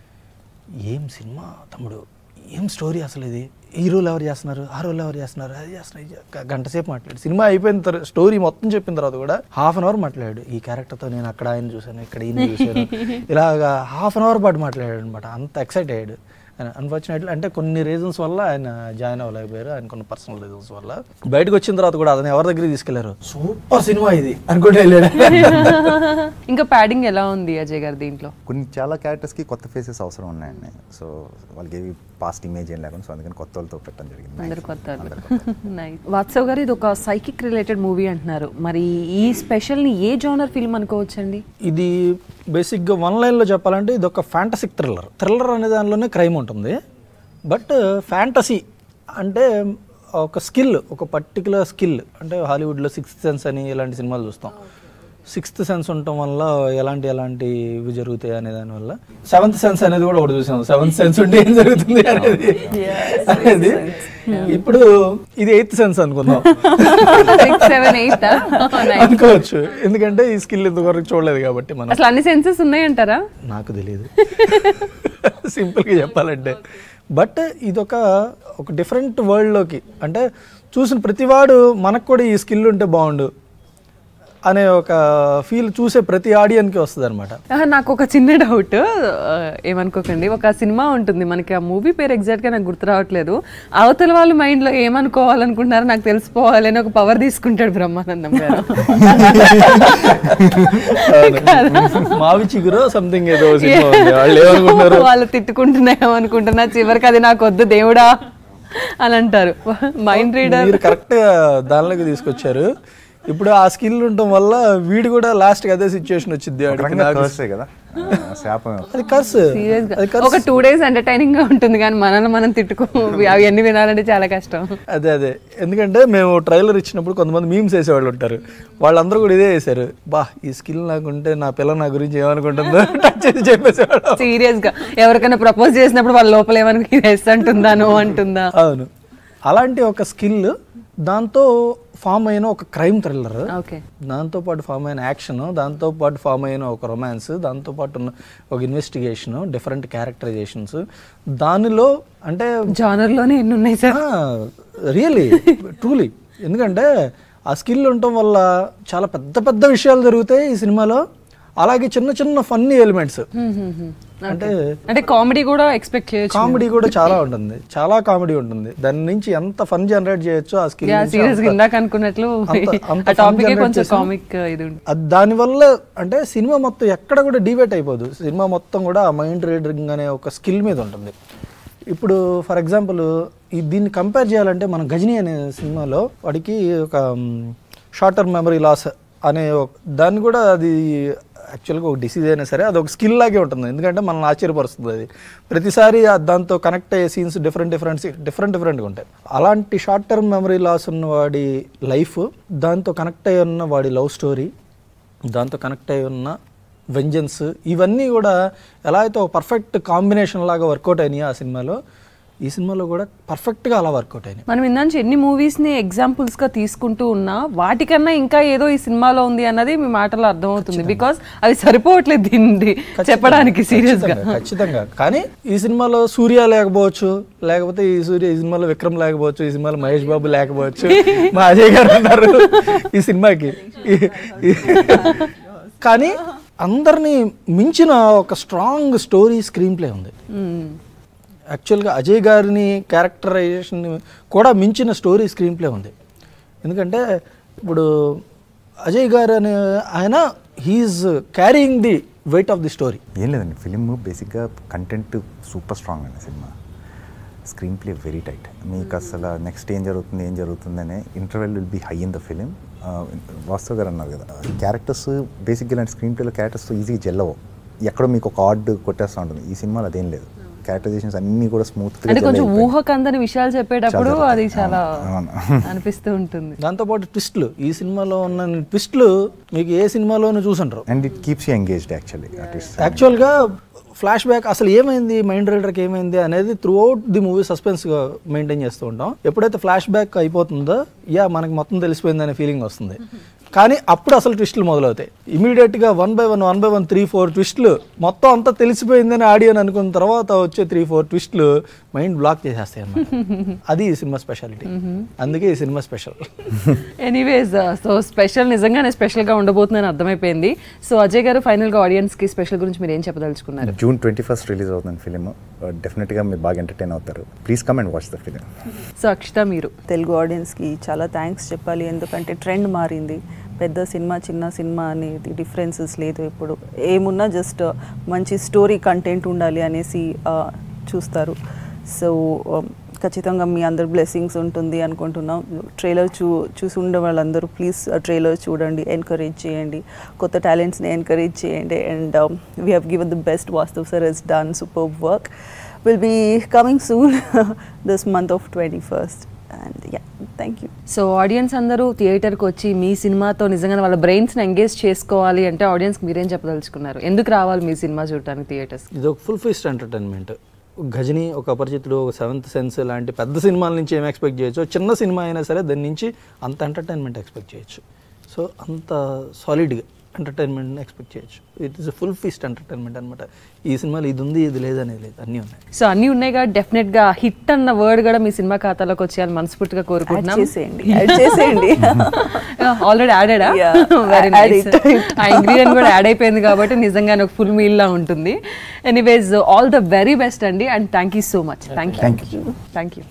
ఏం సినిమా తమ్ముడు ఏం స్టోరీ అసలు ఇది హీరోలు ఎవరు చేస్తున్నారు ఆ రోలు ఎవరు చేస్తున్నారు అది చేస్తున్నారు ఇది చేస్తున్నారు. గంట సేపు మాట్లాడు సినిమా అయిపోయిన తర్వాత స్టోరీ మొత్తం చెప్పిన తర్వాత కూడా హాఫ్ అన్ అవర్ మాట్లాడాడు ఈ క్యారెక్టర్తో నేను అక్కడ ఆయన చూశాను ఇక్కడ ఈయన చూశాను ఇలాగా హాఫ్ అన్ అవర్ పాటు మాట్లాడాడు అనమాట అంత ఎక్సైట్ అయ్యాడు అన్ఫార్చునేట్లీ అంటే కొన్ని రీజన్స్ వల్ల ఆయన జాయిన్ అవ్వలేకపోయారు ఆయన కొన్ని పర్సనల్ రీజన్స్ వల్ల బయటకు వచ్చిన తర్వాత కూడా అతను ఎవరి దగ్గరికి తీసుకెళ్లారు సూపర్ సినిమా ఇది అనుకుంటే వెళ్ళాడు ఇంకా ప్యాడింగ్ ఎలా ఉంది అజయ్ గారు దీంట్లో కొన్ని చాలా క్యారెక్టర్స్కి కొత్త ఫేసెస్ అవసరం ఉన్నాయండి సో వాళ్ళకి ఏవి పాస్ట్ ఇమేజ్ ఏం లేకుండా సో అందుకని కొత్త వాళ్ళతో పెట్టడం జరిగింది అందరు కొత్త అందరు కొత్త నైస్ వాత్సవ్ గారు ఇది ఒక సైకిక్ రిలేటెడ్ మూవీ అంటున్నారు మరి ఈ స్పెషల్ ని ఏ జోనర్ ఫిల్మ్ అనుకోవచ్చండి ఇది బేసిక్గా వన్ లైన్లో చెప్పాలంటే ఇది ఒక ఫ్యాంటసిక్ థ్రిల్లర్ థ్రిల్లర్ అనే దానిలోనే క్రైమ్ ఉంటుంది బట్ ఫ్యాంటసీ అంటే ఒక స్కిల్ ఒక పర్టికులర్ స్కిల్ అంటే హాలీవుడ్లో సిక్స్త్ సెన్స్ అని ఇలాంటి సినిమాలు చూస్తాం సిక్స్త్ సెన్స్ ఉండటం వల్ల ఎలాంటి ఎలాంటి ఇవి జరుగుతాయి అనే దానివల్ల సెవెంత్ సెన్స్ అనేది కూడా ఒకటి చూసాం సెవెంత్ సెన్స్ ఉంటే ఏం జరుగుతుంది అనేది అనేది ఇప్పుడు ఇది ఎయిత్ సెన్స్ అనుకుందాం సిక్స్ సెవెన్ ఎయిట్ అనుకోవచ్చు ఎందుకంటే ఈ స్కిల్ ఇంతవరకు చూడలేదు కాబట్టి మనం అసలు అన్ని సెన్సెస్ ఉన్నాయంటారా నాకు తెలియదు సింపుల్గా చెప్పాలంటే బట్ ఇదొక ఒక డిఫరెంట్ వరల్డ్లోకి అంటే చూసిన ప్రతివాడు మనకు కూడా ఈ స్కిల్ ఉంటే బాగుండు అనే ఒక ఫీల్ చూసే ప్రతి ఆడియన్కి వస్తుంది అనమాట ఆహా, నాకు ఒక చిన్న డౌట్ ఏమనుకోకండి ఒక సినిమా ఉంటుంది మనకి ఆ మూవీ పేరు ఎగ్జాక్ట్ గా నాకు గుర్తు రావట్లేదు అవతల వాళ్ళ మైండ్ లో ఏమనుకోవాలనుకుంటున్నారో నాకు తెలిసిపోవాలి అని ఒక పవర్ తీసుకుంటాడు బ్రహ్మానందం గారు మావి చిగురు సంథింగ్ ఏదో సినిమా ఉంది వాళ్ళు ఏమనుకుంటున్నారు వాళ్ళు తిట్టుకుంటున్నాయేమో అనుకుంటున్నా చివరికి అది నాకు వద్దు దేవుడా అని అంటారు మైండ్ రీడర్ మీరు కరెక్ట్ దానిలోకి తీసుకొచ్చారు ఇప్పుడు ఆ స్కిల్ ఉండటం వల్ల వీడు కూడా లాస్ట్ అదే సిచ్యువేషన్ వచ్చింది ఒక వాడికి రకంగా నాకు- curse ఏ కదా ఆ, శాపం అది కర్స్ సీరియస్ గా అది curse. ఒక టూ డేస్ ఎంటర్టైనింగ్ గా ఉంటుంది కానీ మనల్ని మనం తిట్టుకో అవన్నీ వినాలంటే చాలా కష్టం అదే అదే ఎందుకంటే మేము ట్రైలర్ ఇచ్చినప్పుడు కొంతమంది మీమ్స్ వేసేవాళ్ళు ఉంటారు వాళ్ళందరూ కూడా ఇదే వేశారు బా ఈ స్కిల్ నాకుంటే నా పిల్ల నా గురించి ఏమనుకుంటుందో టచ్ చేసి చెప్పేసేవాడు సీరియస్ గా ఎవరికైనా ప్రపోజ్ చేసినప్పుడు వాళ్ళ లోపల ఏమనుకు ఇది ఎస్ అంటుందా నో అంటుందా అవును అలాంటి ఒక స్కిల్ దాంతో ఫామ్ అయిన ఒక క్రైమ్ థ్రిల్లర్ ఓకే దాంతో పాటు ఫామ్ అయిన యాక్షన్ దాంతో పాటు ఫామ్ అయిన ఒక రొమాన్స్ దాంతో పాటు ఉన్న ఒక ఇన్వెస్టిగేషన్ డిఫరెంట్ క్యారెక్టరైజేషన్స్ దానిలో అంటే జానర్ లోనే ఎన్ని ఉన్నాయి సార్ రియలీ ట్రూలీ ఎందుకంటే ఆ స్కిల్ ఉండటం వల్ల చాలా పెద్ద పెద్ద విషయాలు జరుగుతాయి ఈ సినిమాలో అలాగే చిన్న చిన్న ఫన్నీ ఎలిమెంట్స్ అంటే అంటే కామెడీ కూడా ఎక్స్పెక్ట్ చేయొచ్చు కామెడీ కూడా చాలా ఉంటుంది చాలా కామెడీ ఉంటుంది దాని నుంచి ఎంత ఫన్ జనరేట్ చేయొచ్చు ఆ స్కిల్ సీరియస్ గా ఇందాక అనుకున్నట్లు అంత- అంత ఆ టాపిక్ fun generate కొంచెం చేసాం. కామిక్ ఇది ఉంటుంది అది దానివల్ల అంటే సినిమా మొత్తం ఎక్కడ కూడా డివేట్ అయిపోదు సినిమా మొత్తం కూడా ఆ మైండ్ రీడరింగ్ అనే ఒక స్కిల్ మీద ఉంటుంది ఇప్పుడు ఫర్ ఎగ్జాంపుల్ ఈ దీన్ని కంపేర్ చేయాలంటే మన గజనీ అనే సినిమాలో వాడికి ఒక షార్ట్ టర్మ్ మెమరీ లాస్ అనే ఒక- దాన్ని కూడా అది యాక్చువల్గా ఒక డిసీజ్ అయినా సరే అది ఒక స్కిల్ లాగే ఉంటుంది ఎందుకంటే మనల్ని ఆశ్చర్యపరుస్తుంది అది ప్రతిసారి ఆ దాంతో కనెక్ట్ అయ్యే సీన్స్ డిఫరెంట్ డిఫరెంట్ డిఫరెంట్ డిఫరెంట్గా ఉంటాయి అలాంటి షార్ట్ టర్మ్ మెమరీ లాస్ ఉన్న వాడి లైఫ్ దాంతో కనెక్ట్ అయి ఉన్న వాడి లవ్ స్టోరీ దాంతో కనెక్ట్ అయి ఉన్న వెంజన్స్ ఇవన్నీ కూడా ఎలా అయితే ఒక పర్ఫెక్ట్ కాంబినేషన్ లాగా వర్కౌట్ అయినాయి ఆ సినిమాలో ఈ సినిమాలో కూడా పర్ఫెక్ట్గా అలా వర్కౌట్ అయినాయి మనం ఇందాంచి ఎన్ని మూవీస్ ని ఎగ్జాంపుల్స్ గా తీసుకుంటూ ఉన్నా వాటికన్నా ఇంకా ఏదో ఈ సినిమాలో ఉంది అన్నది మీ మాటలో అర్థమవుతుంది బికాస్ అవి సరిపోవట్లేదు దీన్ని చెప్పడానికి సీరియస్ గా ఖచ్చితంగా, ఖచ్చితంగా కానీ ఈ సినిమాలో సూర్య లేకపోవచ్చు లేకపోతే ఈ సూర్య ఈ సినిమాలో విక్రమ్ లేకపోవచ్చు ఈ సినిమాలో మహేష్ బాబు లేకపోవచ్చు మా అజయ్ గారు ఉన్నారు ఈ సినిమాకి ఈ- ఈ- కానీ అందరినీ మించిన ఒక స్ట్రాంగ్ స్టోరీ స్క్రీన్ ప్లే ఉంది యాక్చువల్గా అజయ్ గారిని క్యారెక్టరైజేషన్ కూడా మించిన స్టోరీ స్క్రీన్ ప్లే ఉంది ఎందుకంటే ఇప్పుడు అజయ్ గారు అనే ఆయన he's carrying the weight of the story ఏం లేదండి ఫిలిం బేసిక్గా కంటెంట్ సూపర్ స్ట్రాంగ్ అండి సినిమా స్క్రీన్ ప్లే వెరీ టైట్ మీకు అసలు నెక్స్ట్ ఏం జరుగుతుంది ఏం జరుగుతుంది అనే interval will be high in the film Vaastav గారు అన్నారు కదా క్యారెక్టర్స్ బేసిక్గా ఇలాంటి స్క్రీన్ ప్లేలో క్యారెక్టర్స్ ఈజీగా జెల్లవు ఎక్కడో మీకు ఒక ఆర్డ్ కొట్టేస్తూ ఉంటుంది ఈ సినిమాలో అదేం లేదు క్యారెక్టరైజేషన్స్ అన్నీ కూడా స్మూత్గా అంటే కొంచెం ఊహకందని విషయాలు చెప్పేటప్పుడు చాలా అది చాలా అవును. అనిపిస్తూ ఉంటుంది దాంతోపాటు ట్విస్ట్లు ఈ సినిమాలో ఉన్న ట్విస్ట్లు మీకు ఏ సినిమాలోనూ చూసుంటారు and it keeps you engaged actually artist యాక్చువల్గా ఫ్లాష్ బ్యాక్ అసలు ఏమైంది మైండ్ రైడర్కి ఏమైంది అనేది త్రూ అవుట్ ది మూవీ సస్పెన్స్గా మెయింటైన్ చేస్తూ ఉంటాం ఎప్పుడైతే ఫ్లాష్ బ్యాక్ అయిపోతుందో యా మనకి మొత్తం తెలిసిపోయింది అనే ఫీలింగ్ వస్తుంది కానీ అప్పుడు అసలు ట్విస్టులు మొదలవుతాయి ఇమీడియట్గా one by one one by one three four ట్విస్టులు మొత్తం అంతా తెలిసిపోయిందని ఆడియన్ అనుకున్న తర్వాత వచ్చే త్రీ ఫోర్ ట్విస్టులు మైండ్ బ్లాక్ చేసేస్తాయి అన్నమాట అది ఈ సినిమా స్పెషాలిటీ అందుకే ఈ సినిమా స్పెషల్ ఎనీవేస్ సో స్పెషల్ నిజంగానే స్పెషల్ గా ఉండబోతుందని అర్థమైపోయింది సో అజయ్ గారు ఫైనల్ గా ఆడియన్స్ కి స్పెషల్ గురించి మీరు ఏం చెప్పదలుచుకున్నారు జూన్ ట్వంటీ ఫస్ట్ రిలీజ్ అవుతుంది ఫిలిం డెఫినెట్గా మీరు బాగా ఎంటర్టైన్ అవుతారు please come and watch the film so Akshita మీరు తెలుగు ఆడియన్స్కి చాలా థ్యాంక్స్ చెప్పాలి ఎందుకంటే ట్రెండ్ మారింది పెద్ద సినిమా చిన్న సినిమా అనేది డిఫరెన్సెస్ లేదు ఇప్పుడు ఏమున్నా జస్ట్ మంచి స్టోరీ కంటెంట్ ఉండాలి అనేసి ఆ, చూస్తారు సో ఖచ్చితంగా మీ అందరు బ్లెస్సింగ్స్ ఉంటుంది అనుకుంటున్నాం ట్రైలర్ చూ చూసి ఉండే వాళ్ళందరూ ప్లీజ్ ట్రైలర్ చూడండి ఎంకరేజ్ చేయండి కొత్త టాలెంట్స్ని ఎంకరేజ్ చేయండి and we have given the best Vaastav sir is done super work will be coming soon this month of twenty first and yeah thank you so audience అందరూ థియేటర్కి వచ్చి మీ సినిమాతో నిజంగా వాళ్ళ బ్రెయిన్స్ని ఎంగేజ్ చేసుకోవాలి అంటే ఆడియన్స్కి మీరేం చెప్పదలుచుకున్నారు ఎందుకు రావాలి మీ సినిమా చూడటానికి థియేటర్స్ ఇది ఒక ఫుల్ ఫీస్ట్ ఎంటర్టైన్మెంట్ గజని ఒక అపరిచితుడు ఒక సెవెంత్ సెన్స్ లాంటి పెద్ద సినిమాల నుంచి ఏం ఎక్స్పెక్ట్ చేయొచ్చు చిన్న సినిమా అయినా సరే దాని నుంచి అంత ఎంటర్టైన్మెంట్ ఎక్స్పెక్ట్ చేయొచ్చు సో అంత సాలిడ్గా ఎంటర్టైన్మెంట్ ఎక్స్పెక్ట్ చేయొచ్చు it is full feast entertainment అనమాట ఈ సినిమాలో ఇది ఉంది ఇది లేదనేది లేదు అన్నీ ఉన్నాయి సో అన్నీ ఉన్నాయి కాబట్టి డెఫినెట్ గా హిట్ అన్న వర్డ్ కూడా మీ సినిమా ఖాతాలోకి వచ్చేయాలని మనస్ఫూర్తిగా యాడ్ కోరుకుంటున్నాం చేసేయండి యాడ్ చేసేయండి ఆల్రెడీ యాడెడా Yeah, very add nice it. ఆ ఇంగ్రీడియంట్ కూడా యాడ్ అయిపోయింది కాబట్టి నిజంగానే ఒక ఫుల్ మీల్ లా ఉంటుంది anyways all the very best అండి and thank you so much thank you Thank you. Thank you